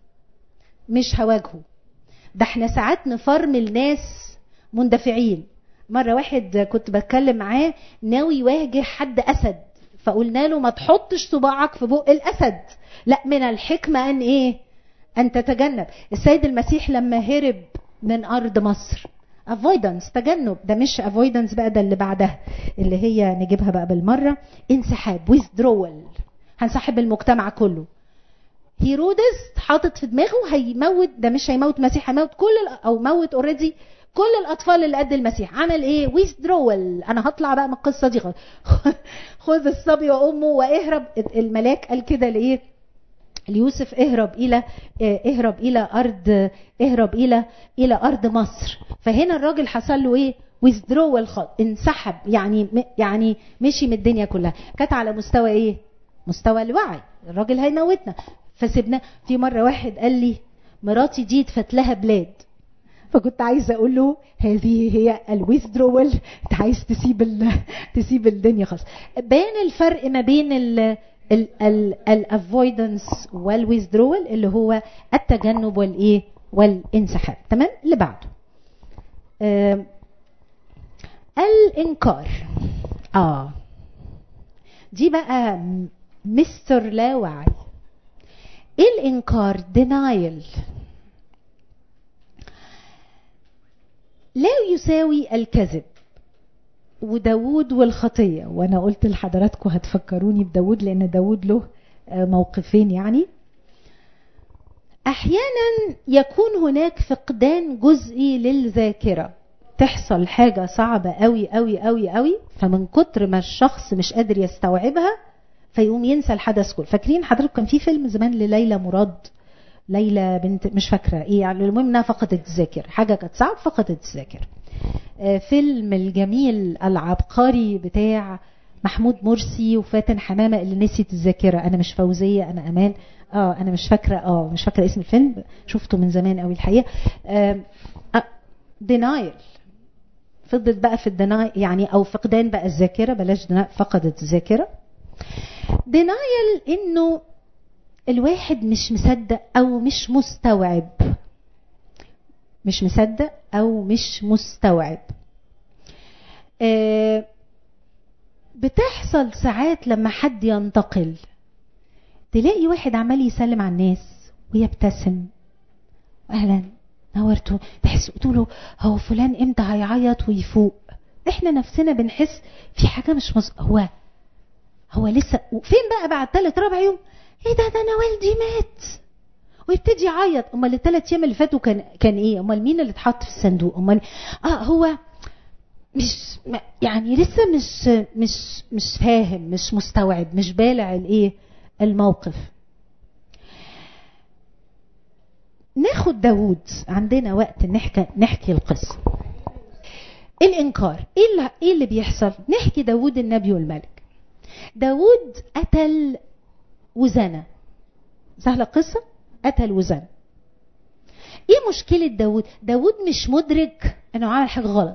مش هواجهه ده احنا ساعات نفرمل ناس مندفعين مرة واحد كنت بتكلم معاه ناوي يواجه حد أسد فقلنا له ما تحطش صباعك في بق الأسد لا من الحكمة أن إيه أن تتجنب السيد المسيح لما هرب من أرض مصر افويدنس تجنب ده مش افويدنس بقى ده اللي بعدها اللي هي نجيبها بقى بالمرة انسحاب withdrawal هنسحب المجتمع كله هيرودس حاطط في دماغه هيموت ده مش هيموت المسيح هيموت كل او موت اوريدي كل الاطفال اللي قد المسيح عمل ايه ويزدرول انا هطلع بقى من القصه دي خذ الصبي وامه واهرب الملاك قال كده لايه ليوسف اهرب الى اهرب الى ارض اهرب الى الى ارض مصر فهنا الراجل حصل له ايه ويزدرول انسحب يعني يعني مشي من الدنيا كلها كانت على مستوى ايه مستوى الوعي الراجل هيموتنا فسيبنا في مره واحد قال لي مراتي دي اتفت لها بلاد فكنت عايزه اقول له هذه هي الويزدرول انت عايز تسيب ال... تسيب الدنيا خالص بان الفرق ما بين ال الافويدنس والويزدرول اللي هو التجنب والايه والانسحاب تمام اللي بعده آه الانكار اه دي بقى مستر لا وعي ايه الانكار denial لا يساوي الكذب وداود والخطية وأنا قلت لحضراتكم هتفكروني بداود لأن داود له موقفين يعني أحيانا يكون هناك فقدان جزئي للذاكرة تحصل حاجة صعبة قوي قوي قوي قوي فمن كتر ما الشخص مش قادر يستوعبها فيقوم ينسى الحدث كله فاكرين حضرتك كان في فيلم زمان لليلى مراد ليلى بنت مش فاكره ايه يعني المهم انها فقدت الذاكره حاجه كانت صعب فقدت الذاكره فيلم الجميل العبقري بتاع محمود مرسي وفاتن حمامه اللي نسيت الذاكره انا مش فوزيه انا امان اه انا مش فاكره اه مش فاكره اسم الفيلم شفته من زمان قوي الحقيقه آه دينايل فضلت بقى في الدناي يعني او فقدان بقى الذاكره بلاش فقدت الذاكره دينايل انه الواحد مش مصدق او مش مستوعب مش مصدق او مش مستوعب آه بتحصل ساعات لما حد ينتقل تلاقي واحد عمال يسلم على الناس ويبتسم اهلا نورتوا تحس له هو فلان امتى هيعيط ويفوق احنا نفسنا بنحس في حاجه مش مز... هو هو لسه فين بقى بعد ثالث رابع يوم ايه ده ده انا والدي مات ويبتدي يعيط امال الثلاث ايام اللي فاتوا كان كان ايه امال مين اللي اتحط في الصندوق امال اه هو مش يعني لسه مش مش مش فاهم مش مستوعب مش بالع الايه الموقف ناخد داوود عندنا وقت نحكي نحكي القصه الانكار ايه اللي ايه اللي بيحصل نحكي داوود النبي والملك داوود قتل وزنى سهله القصه قتل وزنى ايه مشكله داوود داوود مش مدرك انه عمل حاجه غلط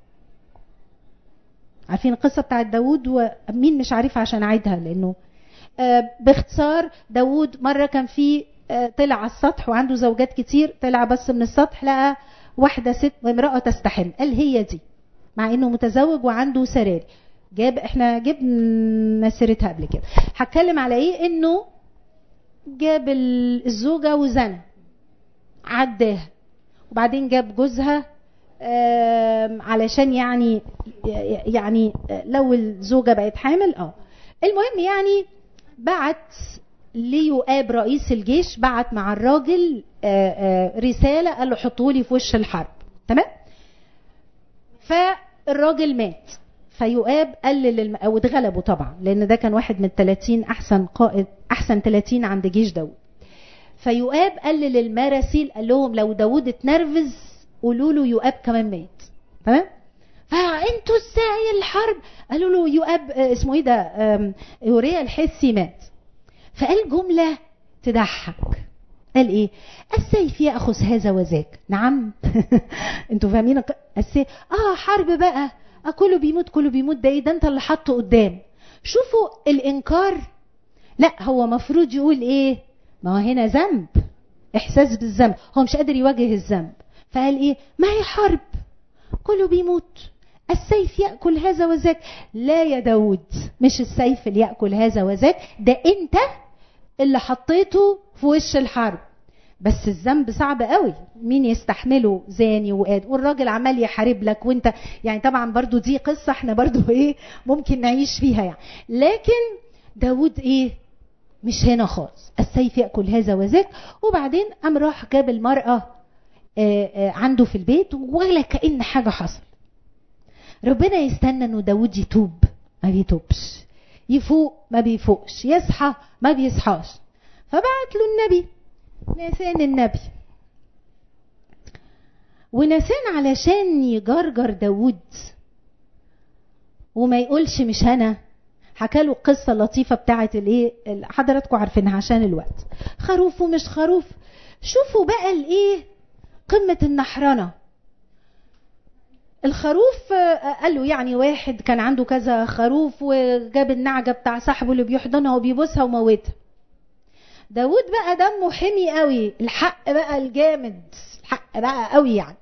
عارفين القصه بتاعت داوود ومين مش عارفها عشان اعيدها لانه آه باختصار داوود مره كان في آه طلع على السطح وعنده زوجات كتير طلع بس من السطح لقى واحده ست امراه تستحم قال هي دي مع انه متزوج وعنده سراري جاب احنا جبنا سيرتها قبل كده هتكلم على ايه انه جاب الزوجه وزنى عداها وبعدين جاب جوزها علشان يعني يعني لو الزوجه بقت حامل اه المهم يعني بعت ليؤاب رئيس الجيش بعت مع الراجل رساله قال له حطوا لي في وش الحرب تمام فالراجل مات فيؤاب قلل الم... او اتغلبوا طبعا لان ده كان واحد من 30 احسن قائد احسن 30 عند جيش داود فيؤاب قلل المراسيل قال لهم لو داود اتنرفز قولوا له يؤاب كمان مات تمام فانتوا ازاي الحرب قالوا له يؤاب اسمه ايه ده يوريا الحسي مات فقال جمله تضحك قال ايه السيف ياخذ هذا وذاك نعم انتوا فاهمين السيف اه حرب بقى آه كله بيموت كله بيموت ده ايه ده انت اللي حاطه قدام شوفوا الانكار لا هو مفروض يقول ايه ما هو هنا ذنب احساس بالذنب هو مش قادر يواجه الذنب فقال ايه ما هي حرب كله بيموت السيف ياكل هذا وذاك لا يا داود مش السيف اللي ياكل هذا وذاك ده انت اللي حطيته في وش الحرب بس الذنب صعب قوي مين يستحمله زاني وقاد والراجل عمال يحارب لك وانت يعني طبعا برضو دي قصة احنا برضو ايه ممكن نعيش فيها يعني لكن داود ايه مش هنا خالص السيف يأكل هذا وذاك وبعدين قام راح جاب المرأة آآ آآ عنده في البيت ولا كأن حاجة حصل ربنا يستنى انه داود يتوب ما بيتوبش يفوق ما بيفوقش يصحى ما بيصحاش فبعت له النبي ناسان النبي وناسان علشان يجرجر داود وما يقولش مش انا حكى له القصه اللطيفه بتاعه الايه حضراتكم عارفينها عشان الوقت خروف ومش خروف شوفوا بقى الايه قمه النحرنه الخروف قال له يعني واحد كان عنده كذا خروف وجاب النعجه بتاع صاحبه اللي بيحضنها وبيبوسها وموتها داود بقى دمه حمي قوي الحق بقى الجامد الحق بقى قوي يعني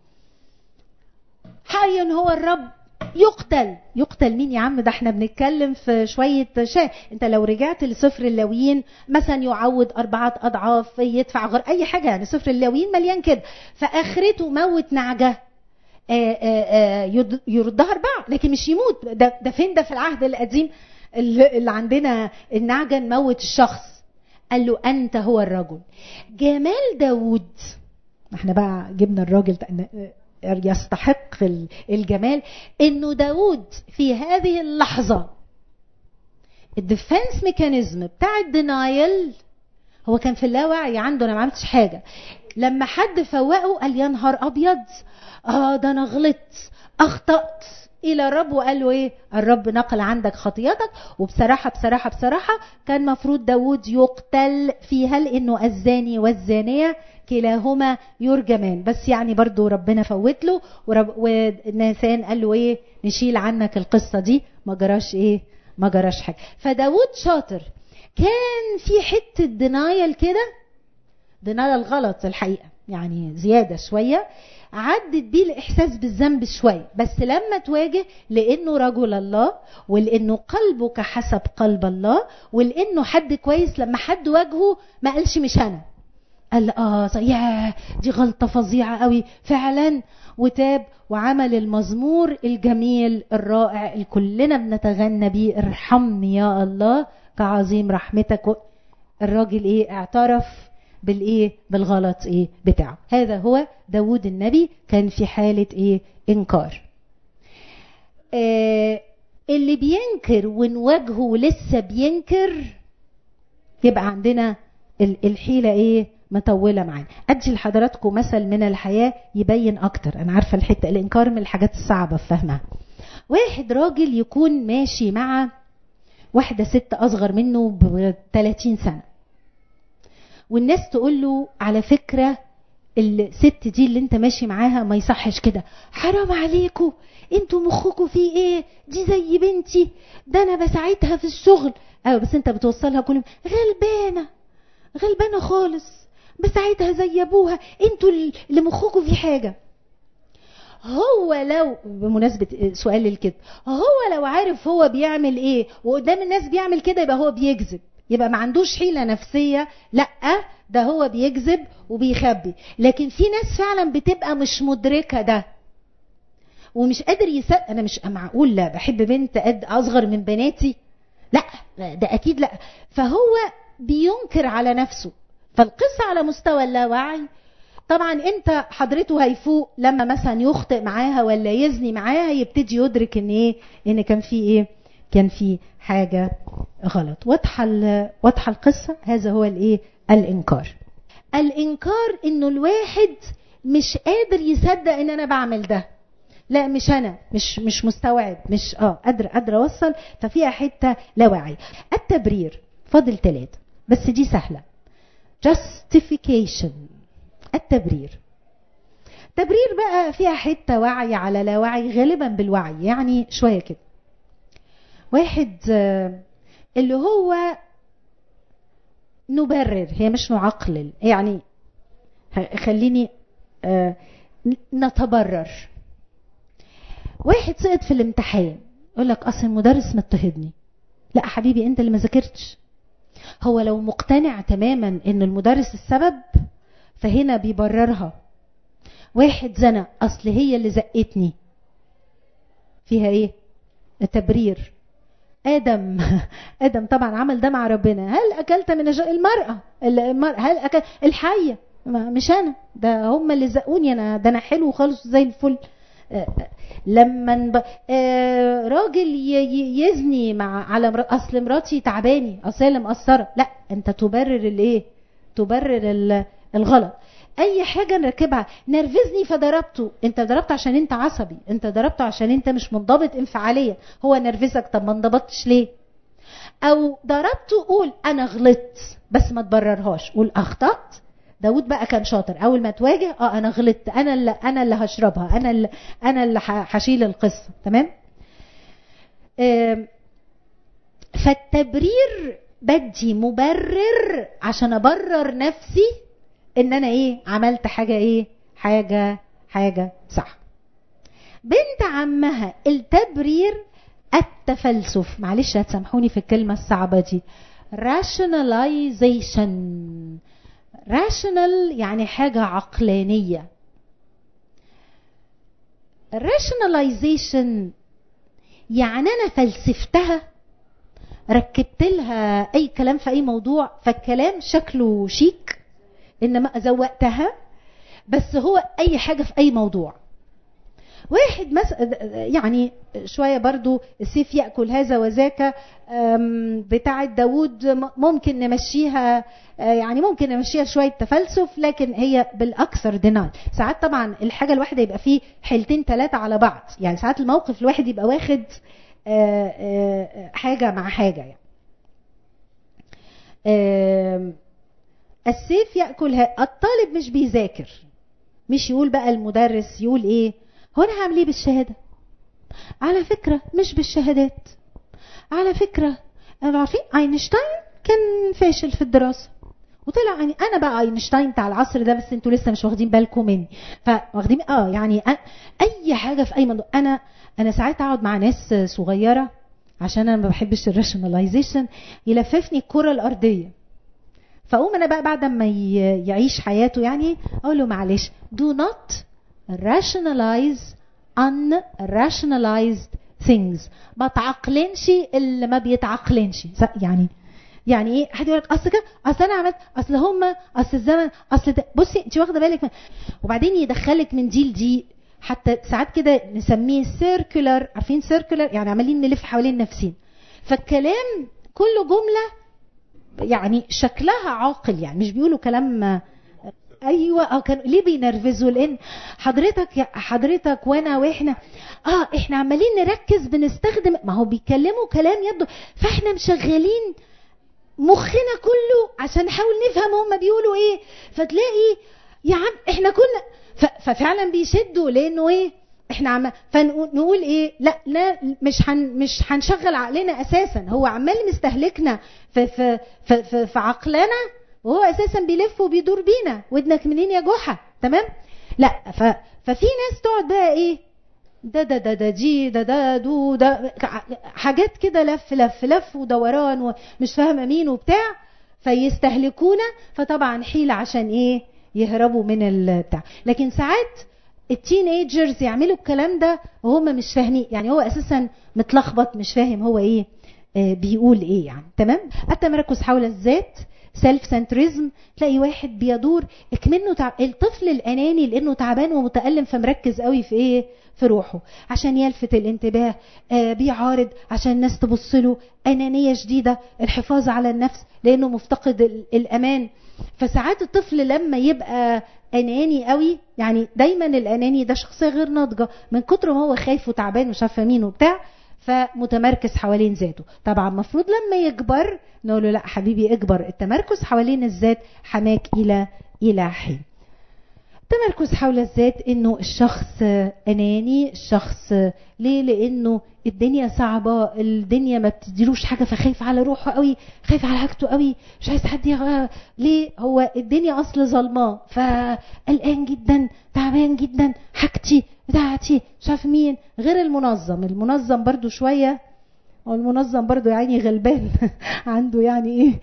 حي هو الرب يقتل يقتل مين يا عم ده احنا بنتكلم في شوية شيء انت لو رجعت لسفر اللاويين مثلا يعوض أربعة أضعاف يدفع غير أي حاجة يعني سفر اللاويين مليان كده فآخرته موت نعجة آآ آآ يردها أربعة لكن مش يموت ده, ده فين ده في العهد القديم اللي عندنا النعجة نموت الشخص قال له أنت هو الرجل جمال داود احنا بقى جبنا الراجل يستحق الجمال انه داود في هذه اللحظة الديفنس ميكانيزم بتاع الدينايل هو كان في اللاوعي عنده انا ما عملتش حاجة لما حد فوقه قال يا نهار ابيض اه ده انا غلطت اخطأت الى الرب وقال له ايه الرب نقل عندك خطيتك وبصراحة بصراحة بصراحة كان مفروض داود يقتل فيها لانه الزاني والزانية كلاهما يرجمان بس يعني برضو ربنا فوت له ورب وناسان قال له ايه نشيل عنك القصة دي ما جراش ايه ما جراش حاجة فداود شاطر كان في حتة دينايل كده دينايل غلط الحقيقة يعني زيادة شوية عدت بيه الاحساس بالذنب شويه بس لما تواجه لانه رجل الله ولانه قلبه كحسب قلب الله ولانه حد كويس لما حد واجهه ما قالش مش انا قال اه يا دي غلطه فظيعه قوي فعلا وتاب وعمل المزمور الجميل الرائع اللي كلنا بنتغنى بيه ارحمني يا الله كعظيم رحمتك الراجل ايه اعترف بالايه بالغلط ايه بتاعه هذا هو داود النبي كان في حالة ايه انكار آه اللي بينكر ونواجهه لسه بينكر يبقى عندنا الحيلة ايه مطولة معانا ادي لحضراتكم مثل من الحياة يبين اكتر انا عارفة الحتة الانكار من الحاجات الصعبة فاهمها واحد راجل يكون ماشي مع واحدة ست اصغر منه ب 30 سنة والناس تقول له على فكرة الست دي اللي انت ماشي معاها ما يصحش كده حرام عليكم انتوا مخكم فيه ايه دي زي بنتي ده انا بساعدها في الشغل ايوه بس انت بتوصلها كل غلبانه غلبانه خالص بساعدها زي ابوها انتوا اللي مخكم في حاجه هو لو بمناسبة سؤال الكذب هو لو عارف هو بيعمل ايه وقدام الناس بيعمل كده يبقى هو بيكذب يبقى ما عندوش حيلة نفسية لا ده هو بيكذب وبيخبي لكن في ناس فعلا بتبقى مش مدركة ده ومش قادر يصدق انا مش معقول لا بحب بنت قد اصغر من بناتي لا ده اكيد لا فهو بينكر على نفسه فالقصة على مستوى اللاوعي طبعا امتى حضرته هيفوق لما مثلا يخطئ معاها ولا يزني معاها يبتدي يدرك ان ايه ان كان في ايه كان في حاجه غلط واضحه واضحه القصه هذا هو الايه الانكار الانكار انه الواحد مش قادر يصدق ان انا بعمل ده لا مش انا مش مش مستوعب مش اه قادر قادر اوصل ففيها حته لا وعي التبرير فاضل ثلاثه بس دي سهله justification التبرير تبرير بقى فيها حته وعي على لا وعي غالبا بالوعي يعني شويه كده واحد اللي هو نبرر هي مش نعقلل يعني خليني نتبرر واحد سقط في الامتحان يقول لك اصل المدرس مضطهدني لا حبيبي انت اللي ما ذاكرتش هو لو مقتنع تماما ان المدرس السبب فهنا بيبررها واحد زنى اصل هي اللي زقتني فيها ايه تبرير ادم ادم طبعا عمل ده مع ربنا هل اكلت من المراه هل أكل الحيه مش انا ده هم اللي زقوني انا ده انا حلو خالص زي الفل لما راجل يزني مع على مر... اصل مراتي تعباني اصل اللي مقصره لا انت تبرر الايه تبرر الغلط اي حاجه نركبها نرفزني فضربته انت ضربته عشان انت عصبي انت ضربته عشان انت مش منضبط انفعاليا هو نرفزك طب ما انضبطتش ليه او ضربته قول انا غلطت بس ما تبررهاش قول اخطات داود بقى كان شاطر اول ما تواجه اه انا غلطت انا اللي انا اللي هشربها انا اللي انا اللي هشيل القصه تمام فالتبرير بدي مبرر عشان ابرر نفسي ان انا ايه عملت حاجه ايه حاجه حاجه صح بنت عمها التبرير التفلسف معلش هتسامحوني في الكلمه الصعبه دي rationalization rational يعني حاجة عقلانية rationalization يعني أنا فلسفتها ركبت لها أي كلام في أي موضوع فالكلام شكله شيك إنما زوقتها بس هو أي حاجة في أي موضوع واحد مس... يعني شوية برضو السيف يأكل هذا وذاك بتاعة داود ممكن نمشيها يعني ممكن نمشيها شوية تفلسف لكن هي بالأكثر دينار ساعات طبعا الحاجة الواحدة يبقى فيه حيلتين ثلاثة على بعض يعني ساعات الموقف الواحد يبقى واخد حاجة مع حاجة يعني السيف يأكل الطالب مش بيذاكر مش يقول بقى المدرس يقول ايه هو انا هعمل ايه بالشهاده على فكره مش بالشهادات على فكره انا عارفين اينشتاين كان فاشل في الدراسه وطلع يعني انا بقى اينشتاين بتاع العصر ده بس انتوا لسه مش واخدين بالكم مني فواخدين اه يعني اي حاجه في اي موضوع انا انا ساعات اقعد مع ناس صغيره عشان انا ما بحبش الراشوناليزيشن يلففني الكره الارضيه فاقوم انا بقى بعد ما يعيش حياته يعني اقول له معلش do not rationalize unrationalized things ما تعقلنش اللي ما بيتعقلنش يعني يعني ايه حد يقول لك اصل كده اصل انا عملت اصل هم اصل الزمن اصل ده بصي انت واخده بالك من وبعدين يدخلك من دي لدي حتى ساعات كده نسميه سيركولار عارفين سيركولار يعني عمالين نلف حوالين نفسين فالكلام كله جمله يعني شكلها عاقل يعني مش بيقولوا كلام ايوه اه كانوا ليه بينرفزوا لان حضرتك يا حضرتك وانا واحنا اه احنا عمالين نركز بنستخدم ما هو بيتكلموا كلام يبدو فاحنا مشغلين مخنا كله عشان نحاول نفهم هم بيقولوا ايه فتلاقي يا عم احنا كنا ففعلا بيشدوا لانه ايه احنا عم فنقول ايه لا لا مش هن مش هنشغل عقلنا اساسا هو عمال مستهلكنا في في في, في, في عقلنا وهو اساسا بيلف وبيدور بينا ودنك منين يا جحا تمام لا ف ففي ناس تقعد بقى ايه ده ده ده ده جي ده ده دو ده حاجات كده لف لف لف ودوران ومش فاهمه مين وبتاع فيستهلكونا فطبعا حيلة عشان ايه يهربوا من البتاع لكن ساعات التين ايجرز يعملوا الكلام ده وهم مش فاهمين يعني هو اساسا متلخبط مش فاهم هو ايه آه بيقول ايه يعني تمام التمركز حول الذات سيلف سنتريزم تلاقي واحد بيدور اكمنه تع... الطفل الاناني لانه تعبان ومتالم فمركز قوي في ايه في روحه عشان يلفت الانتباه آه بيعارض عشان الناس تبص له انانيه شديده الحفاظ على النفس لانه مفتقد الامان فساعات الطفل لما يبقى اناني قوي يعني دايما الاناني ده شخصيه غير ناضجه من كتر ما هو خايف وتعبان ومش عارفه مين وبتاع فمتمركز حوالين ذاته طبعا المفروض لما يكبر نقول له لا حبيبي اكبر التمركز حوالين الذات حماك الى الى حين التمركز حول الذات انه الشخص اناني الشخص ليه لانه الدنيا صعبه الدنيا ما بتديلوش حاجه فخايف على روحه قوي خايف على حاجته قوي مش عايز حد يغ... ليه هو الدنيا اصل ظلماه فقلقان جدا تعبان جدا حاجتي بتاعتي مش عارف مين غير المنظم المنظم برضو شويه هو المنظم برضو يعني غلبان عنده يعني ايه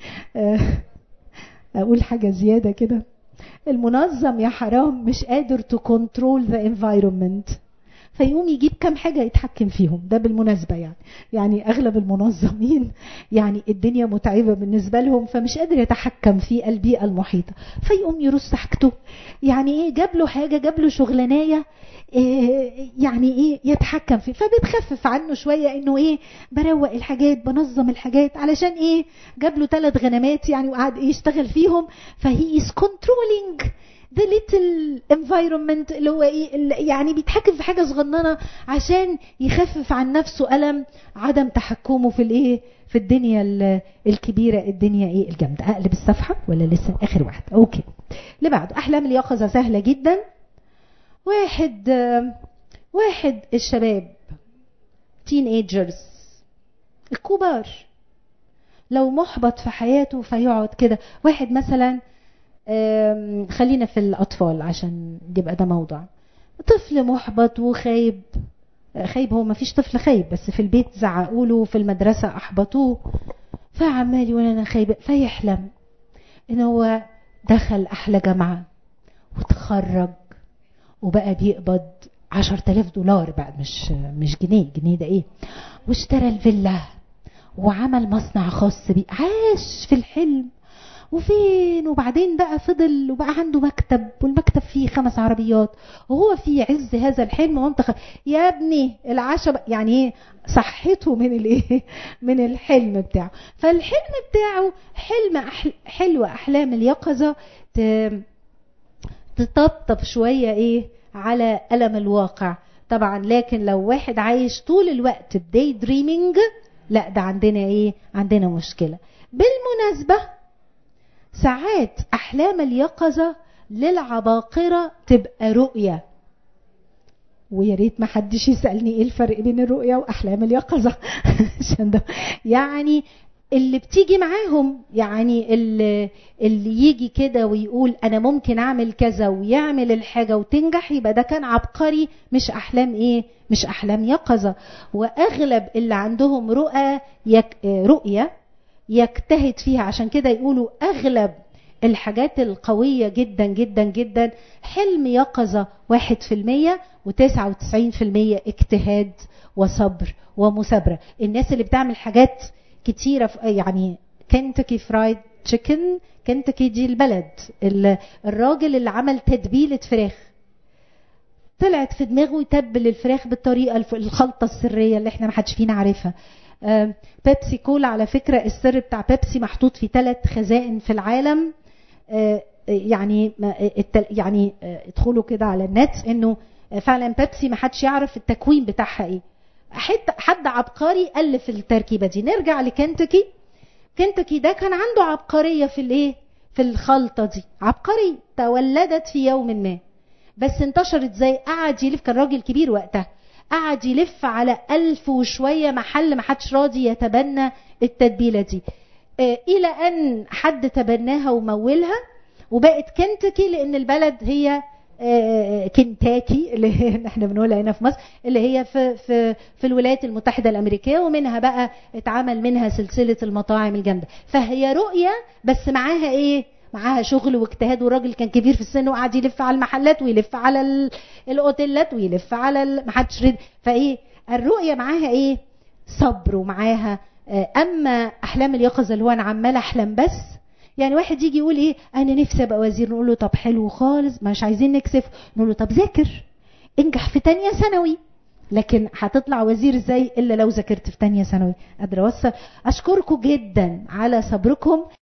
اقول حاجه زياده كده المنظم يا حرام مش قادر تو كنترول ذا انفايرمنت فيقوم يجيب كام حاجة يتحكم فيهم ده بالمناسبة يعني يعني أغلب المنظمين يعني الدنيا متعبة بالنسبة لهم فمش قادر يتحكم في البيئة المحيطة فيقوم يرص حاجته يعني إيه جاب له حاجة جاب له شغلانية إيه يعني ايه يتحكم فيه فبتخفف عنه شويه انه ايه بروق الحاجات بنظم الحاجات علشان ايه جاب له ثلاث غنمات يعني وقعد ايه يشتغل فيهم فهي از كنترولينج ذا ليتل انفايرمنت اللي هو ايه اللي يعني بيتحكم في حاجه صغننه عشان يخفف عن نفسه الم عدم تحكمه في الايه في الدنيا الكبيره الدنيا ايه الجامده اقلب الصفحه ولا لسه اخر واحده اوكي اللي بعده احلام اليقظه سهله جدا واحد واحد الشباب تين ايجرز الكبار لو محبط في حياته فيقعد كده واحد مثلا خلينا في الاطفال عشان يبقى ده موضوع طفل محبط وخايب خايب هو ما فيش طفل خايب بس في البيت زعقوا له في المدرسه احبطوه فعمال يقول انا خايب فيحلم ان هو دخل احلى جامعه وتخرج وبقى بيقبض عشرة آلاف دولار بقى مش مش جنيه جنيه ده ايه واشترى الفيلا وعمل مصنع خاص بيه عاش في الحلم وفين وبعدين بقى فضل وبقى عنده مكتب والمكتب فيه خمس عربيات وهو في عز هذا الحلم وانت خ... يا ابني العشاء يعني ايه صحته من الايه من الحلم بتاعه فالحلم بتاعه حلم أحل... حلو احلام اليقظه ت... تطبطب شويه ايه على الم الواقع طبعا لكن لو واحد عايش طول الوقت بداي دريمينج لا ده عندنا ايه عندنا مشكله بالمناسبه ساعات احلام اليقظه للعباقره تبقى رؤيه ويا ريت ما حدش يسالني ايه الفرق بين الرؤيه واحلام اليقظه عشان ده يعني اللي بتيجي معاهم يعني اللي, اللي يجي كده ويقول انا ممكن اعمل كذا ويعمل الحاجه وتنجح يبقى ده كان عبقري مش احلام ايه مش احلام يقظه واغلب اللي عندهم رؤى يك رؤيه يجتهد فيها عشان كده يقولوا اغلب الحاجات القوية جدا جدا جدا حلم يقظة واحد في المية وتسعة وتسعين في المية اجتهاد وصبر ومثابرة الناس اللي بتعمل حاجات كتيرة يعني كنتكي فرايد تشيكن كنتكي دي البلد الراجل اللي عمل تتبيلة فراخ طلعت في دماغه يتبل الفراخ بالطريقة الخلطة السرية اللي احنا ما حدش فينا عارفها بيبسي كولا على فكرة السر بتاع بيبسي محطوط في ثلاث خزائن في العالم يعني يعني ادخلوا كده على النت انه فعلا بيبسي ما حدش يعرف التكوين بتاعها ايه حد حد عبقري الف التركيبه دي نرجع لكنتكي كنتكي ده كان عنده عبقريه في الايه في الخلطه دي عبقري تولدت في يوم ما بس انتشرت زي قعد يلف كان راجل كبير وقتها قعد يلف على ألف وشوية محل ما حدش راضي يتبنى التتبيلة دي آه إلى أن حد تبناها ومولها وبقت كنتكي لأن البلد هي آه كنتاكي اللي احنا بنقولها هنا في مصر اللي هي في في في الولايات المتحده الامريكيه ومنها بقى اتعمل منها سلسله المطاعم الجامده فهي رؤيه بس معاها ايه معاها شغل واجتهاد والراجل كان كبير في السن وقعد يلف على المحلات ويلف على الاوتيلات ويلف على ما حدش رد فايه الرؤيه معاها ايه صبر ومعاها اما احلام اليقظه اللي هو انا عمال احلم بس يعني واحد يجي يقول ايه انا نفسي ابقى وزير نقول له طب حلو خالص مش عايزين نكسف نقول له طب ذاكر انجح في تانية ثانوي لكن هتطلع وزير ازاي الا لو ذاكرت في تانية ثانوي قادره اوصل اشكركم جدا على صبركم